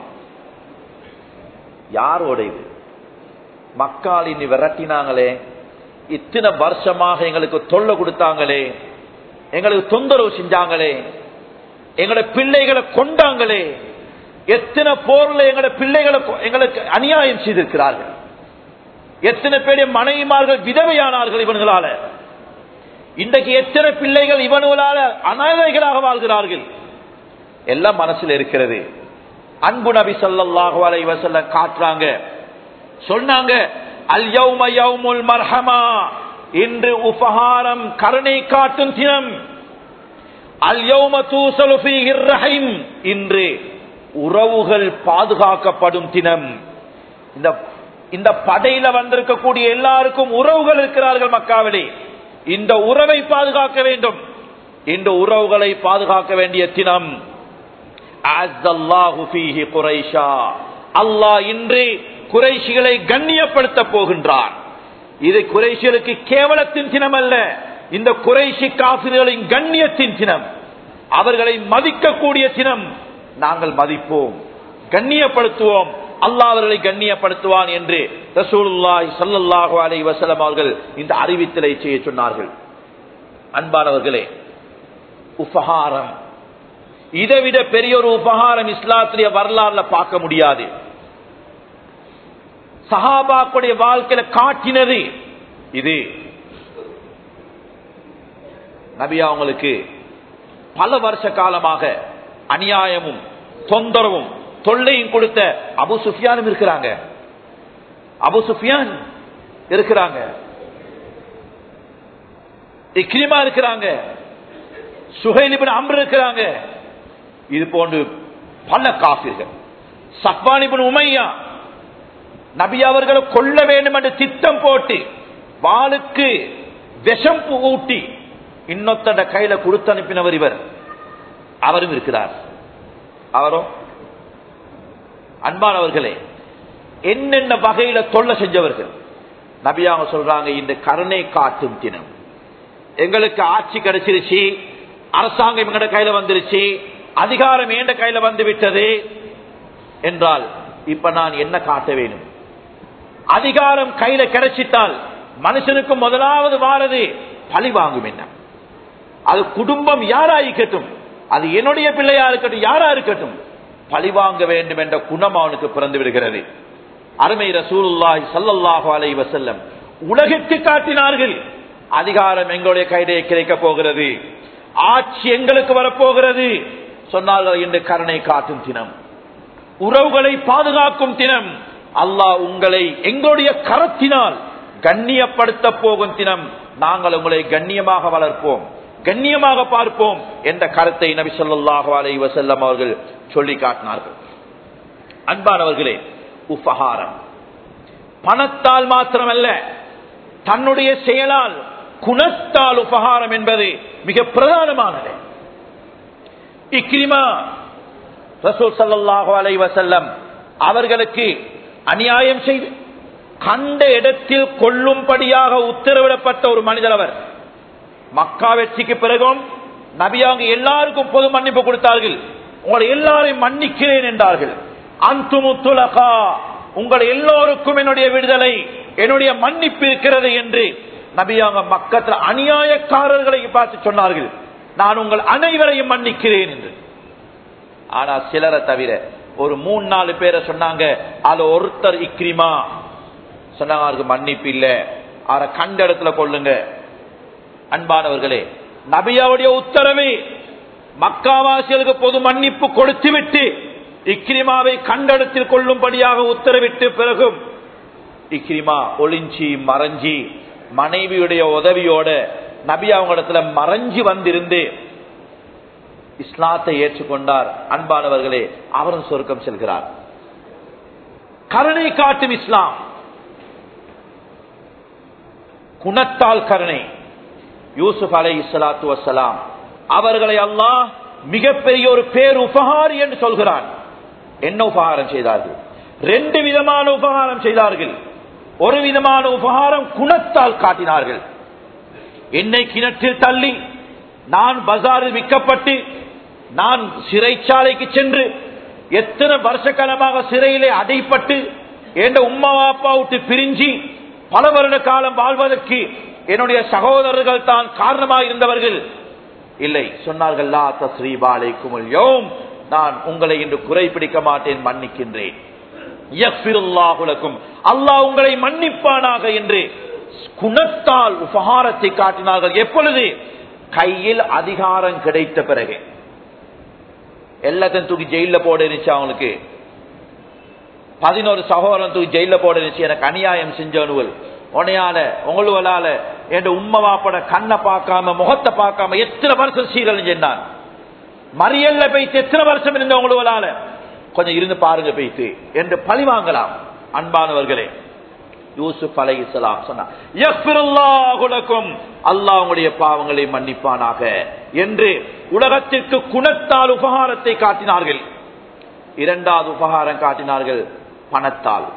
யாரோட இது மக்கள் இனி விரட்டினாங்களே இத்தனை வருஷமாக எங்களுக்கு தொல்லை கொடுத்தாங்களே எங்களுக்கு தொந்தரவு செஞ்சாங்களே எங்களோட பிள்ளைகளை கொண்டாங்களே எத்தனை போர்ல எங்களோட பிள்ளைகளை எங்களுக்கு அநியாயம் செய்திருக்கிறார்கள் எத்தனை பேருடைய மனைவிமார்கள் விதவையானார்கள் இவன்களால இன்றைக்கு எத்தனை பிள்ளைகள் இவனுகளால அனாதைகளாக வாழ்கிறார்கள் எல்லாம் மனசுல இருக்கிறது அன்பு நபி சொல்லாஹு அலை வசல்ல காட்டுறாங்க சொன்னாங்க அல் யௌம யௌமுல் மர்ஹமா இன்று உபகாரம் கருணை காட்டும் தினம் அல் யௌம தூசலு ஃபீஹிர் ரஹீம் இன்று உறவுகள் பாதுகாக்கப்படும் தினம் இந்த இந்த படையில வந்திருக்கக்கூடிய எல்லாருக்கும் உறவுகள் இருக்கிறார்கள் மக்காவிலே இந்த உறவை பாதுகாக்க வேண்டும் இந்த உறவுகளை பாதுகாக்க வேண்டிய தினம் அல்லாஹ் இன்று குறைஷிகளை கண்ணியப்படுத்த போகின்றார் இது குறைஷிகளுக்கு கேவலத்தின் தினம் அல்ல இந்த குறைஷி காசிர்களின் கண்ணியத்தின் தினம் அவர்களை மதிக்கக்கூடிய தினம் நாங்கள் மதிப்போம் கண்ணியப்படுத்துவோம் அல்லாஹ் அவர்களை கண்ணியப்படுத்துவான் என்று ரசூலுல்லாஹி ஸல்லல்லாஹு அலைஹி வஸல்லம் அவர்கள் இந்த அறிவித்தலை செய்ய சொன்னார்கள் அன்பானவர்களே உபகாரம் இதை விட பெரிய ஒரு உபகாரம் இஸ்லாத்திலேயே வரலாறுல பார்க்க முடியாது சஹாபாக்குடைய வாழ்க்கையில காட்டினது இது நபி அவங்களுக்கு பல வருஷ காலமாக அநியாயமும் தொந்தரவும் தொல்லையும் கொடுத்த அபு சுஃபியானும் இருக்கிறாங்க அபு சுஃபியான் இருக்கிறாங்க இக்ரிமா இருக்கிறாங்க சுகைலிபின் அம்ரு இருக்கிறாங்க இது போன்று பல காபிர்கள் சப்பானிபின் உமையா நபி அவர்களை கொல்ல வேண்டும் என்று திட்டம் போட்டு வாளுக்கு விஷம் ஊட்டி இன்னொத்தட கையில கொடுத்து அனுப்பினவர் இவர் அவரும் இருக்கிறார் அவரும் அன்பானவர்களே என்னென்ன வகையில தொல்லை செஞ்சவர்கள் நபியாங்க சொல்றாங்க இந்த கருணை காட்டும் தினம் எங்களுக்கு ஆட்சி கிடைச்சிருச்சு அரசாங்கம் எங்கட கையில வந்துருச்சு அதிகாரம் ஏண்ட கையில வந்து விட்டது என்றால் இப்ப நான் என்ன காட்ட வேணும் அதிகாரம் கையில கிடைச்சிட்டால் மனுஷனுக்கு முதலாவது வாரது பழி வாங்கும் என்ன அது குடும்பம் யாரா இருக்கட்டும் அது என்னுடைய பிள்ளையா இருக்கட்டும் யாரா இருக்கட்டும் பழி வாங்க வேண்டும் என்ற குணம் அவனுக்கு பிறந்து விடுகிறது அருமை ரசூலுல்லாஹி ஸல்லல்லாஹு அலைஹி வஸல்லம் உலகிற்கு காட்டினார்கள் அதிகாரம் எங்களுடைய கையிலே கிடைக்க போகிறது ஆட்சி எங்களுக்கு வரப்போகிறது சொன்னார்கள் இன்று கருணை காட்டும் தினம் உறவுகளை பாதுகாக்கும் தினம் அல்லாஹ் உங்களை எங்களுடைய கரத்தினால் கண்ணியப்படுத்த போகும் தினம் நாங்கள் உங்களை கண்ணியமாக வளர்ப்போம் கண்ணியமாக பார்ப்போம் என்ற கருத்தை நபி சொல்லாஹு அலை வசல்லம் அவர்கள் சொல்லி காட்டினார்கள் அன்பானவர்களே உபகாரம் பணத்தால் மாத்திரமல்ல தன்னுடைய செயலால் குணத்தால் உபகாரம் என்பது மிக பிரதானமானது இக்ரிமா ரசூல் சல்லாஹு அலை வசல்லம் அவர்களுக்கு அநியாயம் செய்து கண்ட இடத்தில் கொள்ளும்படியாக உத்தரவிடப்பட்ட ஒரு மனிதர் அவர் மக்கா வெற்றிக்கு பிறகும் நபியாங்க எல்லாருக்கும் பொது மன்னிப்பு கொடுத்தார்கள் உங்களை எல்லாரையும் மன்னிக்கிறேன் என்றார்கள் அந்துமுத்துலகா உங்கள் எல்லோருக்கும் என்னுடைய விடுதலை என்னுடைய மன்னிப்பு இருக்கிறது என்று நபியாங்க மக்கத்தில் அநியாயக்காரர்களை பார்த்து சொன்னார்கள் நான் உங்கள் அனைவரையும் மன்னிக்கிறேன் என்று ஆனா சிலரை தவிர ஒரு மூணு நாலு பேரை சொன்னாங்க அதுல ஒருத்தர் இக்ரிமா சொன்னாங்க அவருக்கு மன்னிப்பு இல்ல அவரை கண்ட இடத்துல கொள்ளுங்க அன்பானவர்களே நபியாவுடைய உத்தரவை மக்காவாசிகளுக்கு பொது மன்னிப்பு கொடுத்து விட்டு இக்ரிமாவை கண்டடத்தில் கொள்ளும்படியாக உத்தரவிட்டு பிறகும் இக்ரிமா ஒளிஞ்சி மறைஞ்சி மனைவியுடைய உதவியோட நபி அவங்க இடத்துல மறைஞ்சு வந்திருந்து இஸ்லாத்தை ஏற்றுக்கொண்டார் அன்பானவர்களே அவரும் சொர்க்கம் செல்கிறார் கருணை காட்டும் இஸ்லாம் குணத்தால் கருணை யூசுப் அலை இஸ்லாத்து வசலாம் அவர்களை அல்லாஹ் மிகப்பெரிய ஒரு பேர் உபகாரி என்று சொல்கிறான் என்ன உபகாரம் செய்தார்கள் ரெண்டு விதமான உபகாரம் செய்தார்கள் ஒரு விதமான உபகாரம் குணத்தால் காட்டினார்கள் என்னை கிணற்றில் தள்ளி நான் பஜாரில் விற்கப்பட்டு நான் சிறைச்சாலைக்கு சென்று எத்தனை வருஷ காலமாக சிறையிலே அடைப்பட்டு என்ற உம்மா அப்பா விட்டு பிரிஞ்சு பல வருட காலம் வாழ்வதற்கு என்னுடைய சகோதரர்கள் தான் காரணமாக இருந்தவர்கள் இல்லை சொன்னார்கள் லா தஸ்ரீபாலைக்கும் யோம் நான் உங்களை இன்று குறை பிடிக்க மாட்டேன் மன்னிக்கின்றேன் அல்லாஹ் உங்களை மன்னிப்பானாக என்று குணத்தால் உபகாரத்தை காட்டினார்கள் எப்பொழுது கையில் அதிகாரம் கிடைத்த பிறகு எல்லாத்தையும் தூக்கி ஜெயில போட இருந்துச்சு அவங்களுக்கு பதினோரு சகோதரன் தூக்கி ஜெயில போட இருந்துச்சு எனக்கு அநியாயம் செஞ்சவனுவல் உனையால உங்களுவலால என் உண்மை வாப்பட கண்ணை பார்க்காம முகத்தை பார்க்காம எத்தனை வருஷம் சீரழிஞ்சு சென்றான் மறியல்ல போயிட்டு எத்தனை வருஷம் இருந்த உங்களுவலால கொஞ்சம் இருந்து பாருங்க போயிட்டு என்று பழி வாங்கலாம் அன்பானவர்களே யூசுப் அலை இஸ்லாம் சொன்னாக்கும் அல்லாஹ் உங்களுடைய பாவங்களை மன்னிப்பானாக என்று உலகத்திற்கு குணத்தால் உபகாரத்தை காட்டினார்கள் இரண்டாவது உபகாரம் காட்டினார்கள் பணத்தால்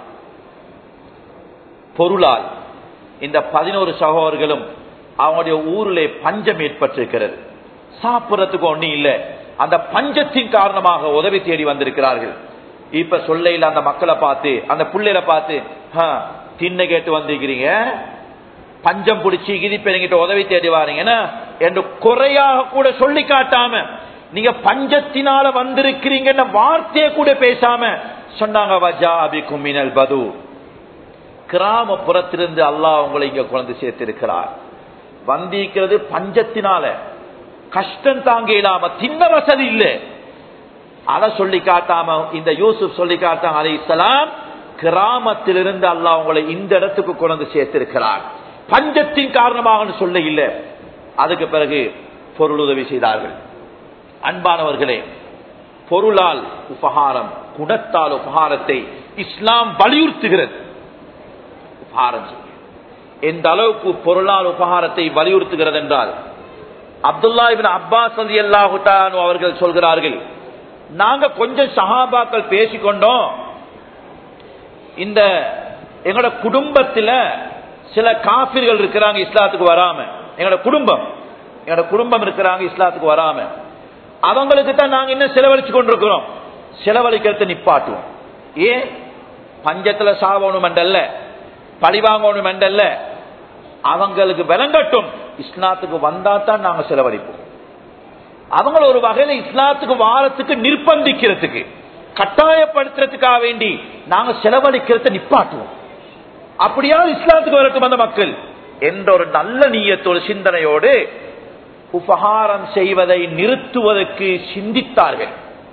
பொருளால் இந்த பதினோரு சகோதரர்களும் அவங்களுடைய ஊரிலே பஞ்சம் ஏற்பட்டிருக்கிறது சாப்பிடறதுக்கு ஒன்றும் இல்லை அந்த பஞ்சத்தின் காரணமாக உதவி தேடி வந்திருக்கிறார்கள் இப்ப சொல்லையில அந்த மக்களை பார்த்து அந்த புள்ளையில பார்த்து "ஆ, திண்ணை கேட்டு வந்திருக்கிறீங்க பஞ்சம் பிடிச்சி கிதிப்பு என்கிட்ட உதவி தேடி வாரீங்கன்னா என்று குறையாக கூட சொல்லி காட்டாம நீங்க பஞ்சத்தினால வந்திருக்கிறீங்கன்ற வார்த்தையை கூட பேசாம சொன்னாங்க வஜா அபிக்கும் மினல் பது கிராமப்புறத்திலிருந்து அல்லாஹ் உங்களை இங்க குழந்தை சேர்த்திருக்கிறார் வந்திருக்கிறது பஞ்சத்தினால கஷ்டம் தாங்க இல்லாம தின்ன வசதி இல்லை அத சொல்லி காட்டாம இந்த யூசுப் சொல்லி காட்டாங்க அலை இஸ்லாம் கிராமத்திலிருந்து அல்லாஹ் உங்களை இந்த இடத்துக்கு கொண்டு சேர்த்திருக்கிறார் பஞ்சத்தின் காரணமாக சொல்ல இல்லை அதுக்கு பிறகு பொருளுதவி செய்தார்கள் அன்பானவர்களே பொருளால் உபகாரம் குணத்தால் உபகாரத்தை இஸ்லாம் வலியுறுத்துகிறது உபகாரம் செய்ய. எந்த அளவுக்கு பொருளால் உபகாரத்தை வலியுறுத்துகிறது என்றால் அப்துல்லா இபின் அப்பாஸ் அலி அல்லாஹு அவர்கள் சொல்கிறார்கள் நாங்க கொஞ்சம் சஹாபாக்கள் பேசிக்கொண்டோம் இந்த எங்களோட குடும்பத்துல சில காபிர்கள் இருக்கிறாங்க இஸ்லாத்துக்கு வராம எங்களோட குடும்பம் எங்களோட குடும்பம் இருக்கிறாங்க இஸ்லாத்துக்கு வராம அவங்களுக்கு தான் நாங்க இன்னும் செலவழிச்சு கொண்டிருக்கிறோம் செலவழிக்கிறத நிப்பாட்டுவோம் ஏன் பஞ்சத்துல சாவணும் என்றல்ல பழி வாங்கணும் என்றல்ல அவங்களுக்கு விளங்கட்டும் இஸ்லாத்துக்கு வந்தா தான் நாங்க செலவழிப்போம் அவங்கள ஒரு வகையில இஸ்லாத்துக்கு வாரத்துக்கு நிர்பந்திக்கிறதுக்கு கட்டாயப்படுத்துறதுக்காக வேண்டி நாங்க செலவழிக்கிறத நிப்பாட்டுவோம் அப்படியாவது இஸ்லாத்துக்கு வரட்டும் அந்த மக்கள் என்ற ஒரு நல்ல நீயத்தோடு சிந்தனையோடு உபகாரம் செய்வதை நிறுத்துவதற்கு சிந்தித்தார்கள்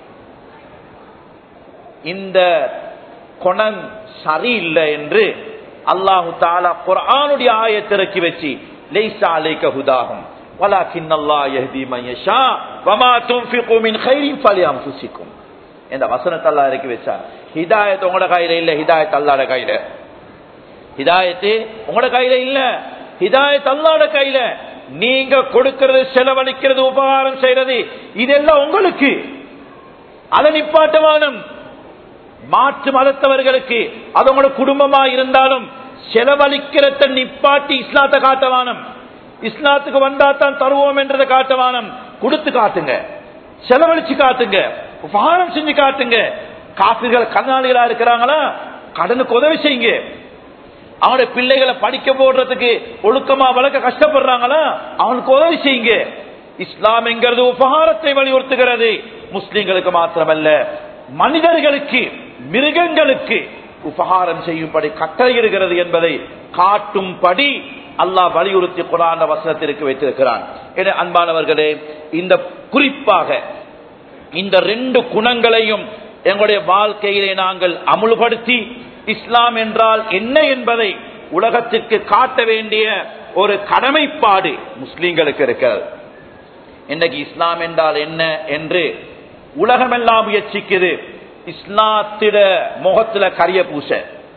இந்த குணம் சரியில்லை என்று அல்லாஹு தாலா குர்ஆனுடைய ஆயத்திறக்கி வச்சு லைசா அலைக ஹுதாகும் வலாக்கின் அல்லாஹ் யஹ்தி மன் யஷா வமா துன்ஃபிகு மின் கைரின் ஃபலிஅன்ஃபுசிக்கும் இந்த வசனத்தை அல்லாஹ் இறக்கி வச்சார் ஹிதாயத் உங்களோட கையில இல்ல ஹிதாயத் அல்லாஹ்ட கையில ஹிதாயத்து உங்களோட கையில இல்ல ஹிதாயத் அல்லாஹ்ட கையில நீங்க கொடுக்கிறது செலவழிக்கிறது உபகாரம் செய்யறது இதெல்லாம் உங்களுக்கு அதை நிப்பாட்டமானம் மாற்று மதத்தவர்களுக்கு அது உங்களோட குடும்பமா இருந்தாலும் செலவழிக்கிறத நிப்பாட்டி இஸ்லாத்தை காட்டவானம் இஸ்லாத்துக்கு வந்தா தான் தருவோம் என்றதை காட்டவானம் கொடுத்து காட்டுங்க செலவழிச்சு காட்டுங்க உபகாரம் செஞ்சு காட்டுங்க காப்பீர்கள் கடனாளிகளா இருக்கிறாங்களா கடனுக்கு உதவி செய்யுங்க அவனுடைய பிள்ளைகளை படிக்க போடுறதுக்கு ஒழுக்கமா வளர்க்க கஷ்டப்படுறாங்களா அவனுக்கு உதவி செய்யுங்க இஸ்லாம் என்கிறது உபகாரத்தை வலியுறுத்துகிறது முஸ்லிம்களுக்கு மாத்திரமல்ல மனிதர்களுக்கு மிருகங்களுக்கு உபகாரம் செய்யும்படி கட்டளையிடுகிறது என்பதை காட்டும்படி அல்லாஹ் வலியுறுத்தி குரான வசனத்திற்கு வைத்திருக்கிறான் என அன்பானவர்களே இந்த குறிப்பாக இந்த ரெண்டு குணங்களையும் எங்களுடைய வாழ்க்கையிலே நாங்கள் அமுல்படுத்தி இஸ்லாம் என்றால் என்ன என்பதை உலகத்திற்கு காட்ட வேண்டிய ஒரு கடமைப்பாடு முஸ்லீம்களுக்கு இருக்கிறது இன்னைக்கு இஸ்லாம் என்றால் என்ன என்று உலகமெல்லாம் முயற்சிக்குது இஸ்லாத்திட முகத்துல கரிய பூச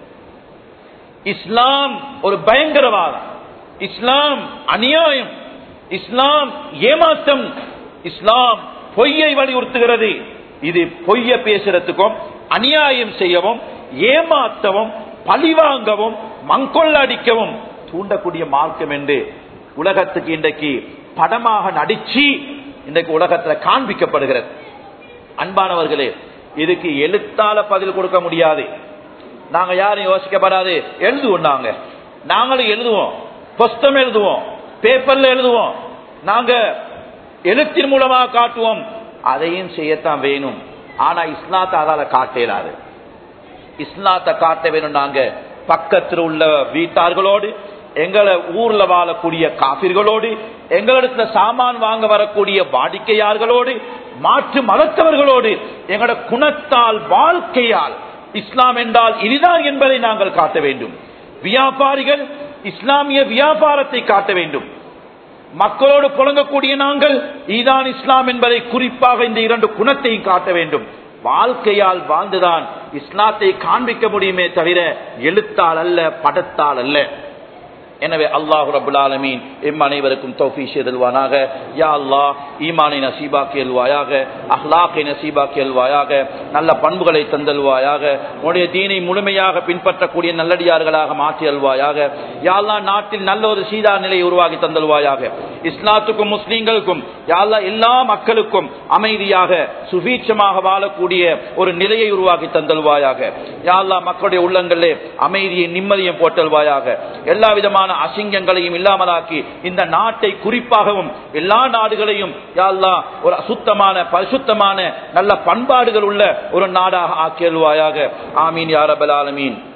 இஸ்லாம் ஒரு பயங்கரவாதம் இஸ்லாம் அநியாயம் இஸ்லாம் ஏமாற்றம் இஸ்லாம் பொய்யை வலியுறுத்துகிறது இது பொய்ய பேசுறதுக்கும் அநியாயம் செய்யவும் ஏமாற்றவும் பழிவாங்கவும் மங்கொள்ளடிக்கவும் தூண்டக்கூடிய மார்க்கம் என்று உலகத்துக்கு இன்றைக்கு படமாக நடிச்சு இன்றைக்கு உலகத்துல காண்பிக்கப்படுகிறது அன்பானவர்களே இதுக்கு எழுத்தால பதில் கொடுக்க முடியாது நாங்க யாரும் யோசிக்கப்படாது எழுதுவோம் நாங்க நாங்களும் எழுதுவோம் புஸ்தம் எழுதுவோம் பேப்பர்ல எழுதுவோம் நாங்க எழுத்தின் மூலமாக காட்டுவோம் அதையும் செய்யத்தான் வேணும் ஆனா இஸ்லாத்தை அதால காட்ட இயலாது இஸ்லாத்தை காட்ட வேணும் நாங்க பக்கத்தில் உள்ள வீட்டார்களோடு எங்களை ஊர்ல வாழக்கூடிய காபிர்களோடு எங்களிடத்துல சாமான் வாங்க வரக்கூடிய வாடிக்கையாளர்களோடு மாற்று மதத்தவர்களோடு எங்களோட குணத்தால் வாழ்க்கையால் இஸ்லாம் என்றால் இதுதான் என்பதை நாங்கள் காட்ட வேண்டும் வியாபாரிகள் இஸ்லாமிய வியாபாரத்தை காட்ட வேண்டும் மக்களோடு புழங்கக்கூடிய நாங்கள் இதுதான் இஸ்லாம் என்பதை குறிப்பாக இந்த இரண்டு குணத்தையும் காட்ட வேண்டும் வாழ்க்கையால் வாழ்ந்துதான் இஸ்லாத்தை காண்பிக்க முடியுமே தவிர எழுத்தால் அல்ல படத்தால் அல்ல எனவே அல்லாஹு ரபுல் ஆலமீன் எம் அனைவருக்கும் தௌஃபி செய்தல்வானாக யா அல்லாஹ் ஈமானை நசீபாக்கி அல்வாயாக அஹ்லாக்கை நசீபாக்கி அல்வாயாக நல்ல பண்புகளை தந்தல்வாயாக உன்னுடைய தீனை முழுமையாக பின்பற்றக்கூடிய நல்லடியார்களாக மாற்றி அல்வாயாக யா அல்லாஹ் நாட்டில் நல்ல ஒரு சீதா நிலையை உருவாக்கி தந்தல்வாயாக இஸ்லாத்துக்கும் முஸ்லீம்களுக்கும் யா அல்லாஹ் எல்லா மக்களுக்கும் அமைதியாக சுபீட்சமாக வாழக்கூடிய ஒரு நிலையை உருவாக்கி தந்தல்வாயாக யா அல்லாஹ் மக்களுடைய உள்ளங்களிலே அமைதியை நிம்மதியும் போட்டல்வாயாக எல்லா விதமான அசிங்கங்களையும் இல்லாமலாக்கி இந்த நாட்டை குறிப்பாகவும் எல்லா நாடுகளையும் யா அல்லாஹ் ஒரு சுத்தமான பரிசுத்தமான நல்ல பண்பாடுகள் உள்ள ஒரு நாடாக ஆக்கியல்வாயாக ஆமீன் யாரபல் ஆலமீன்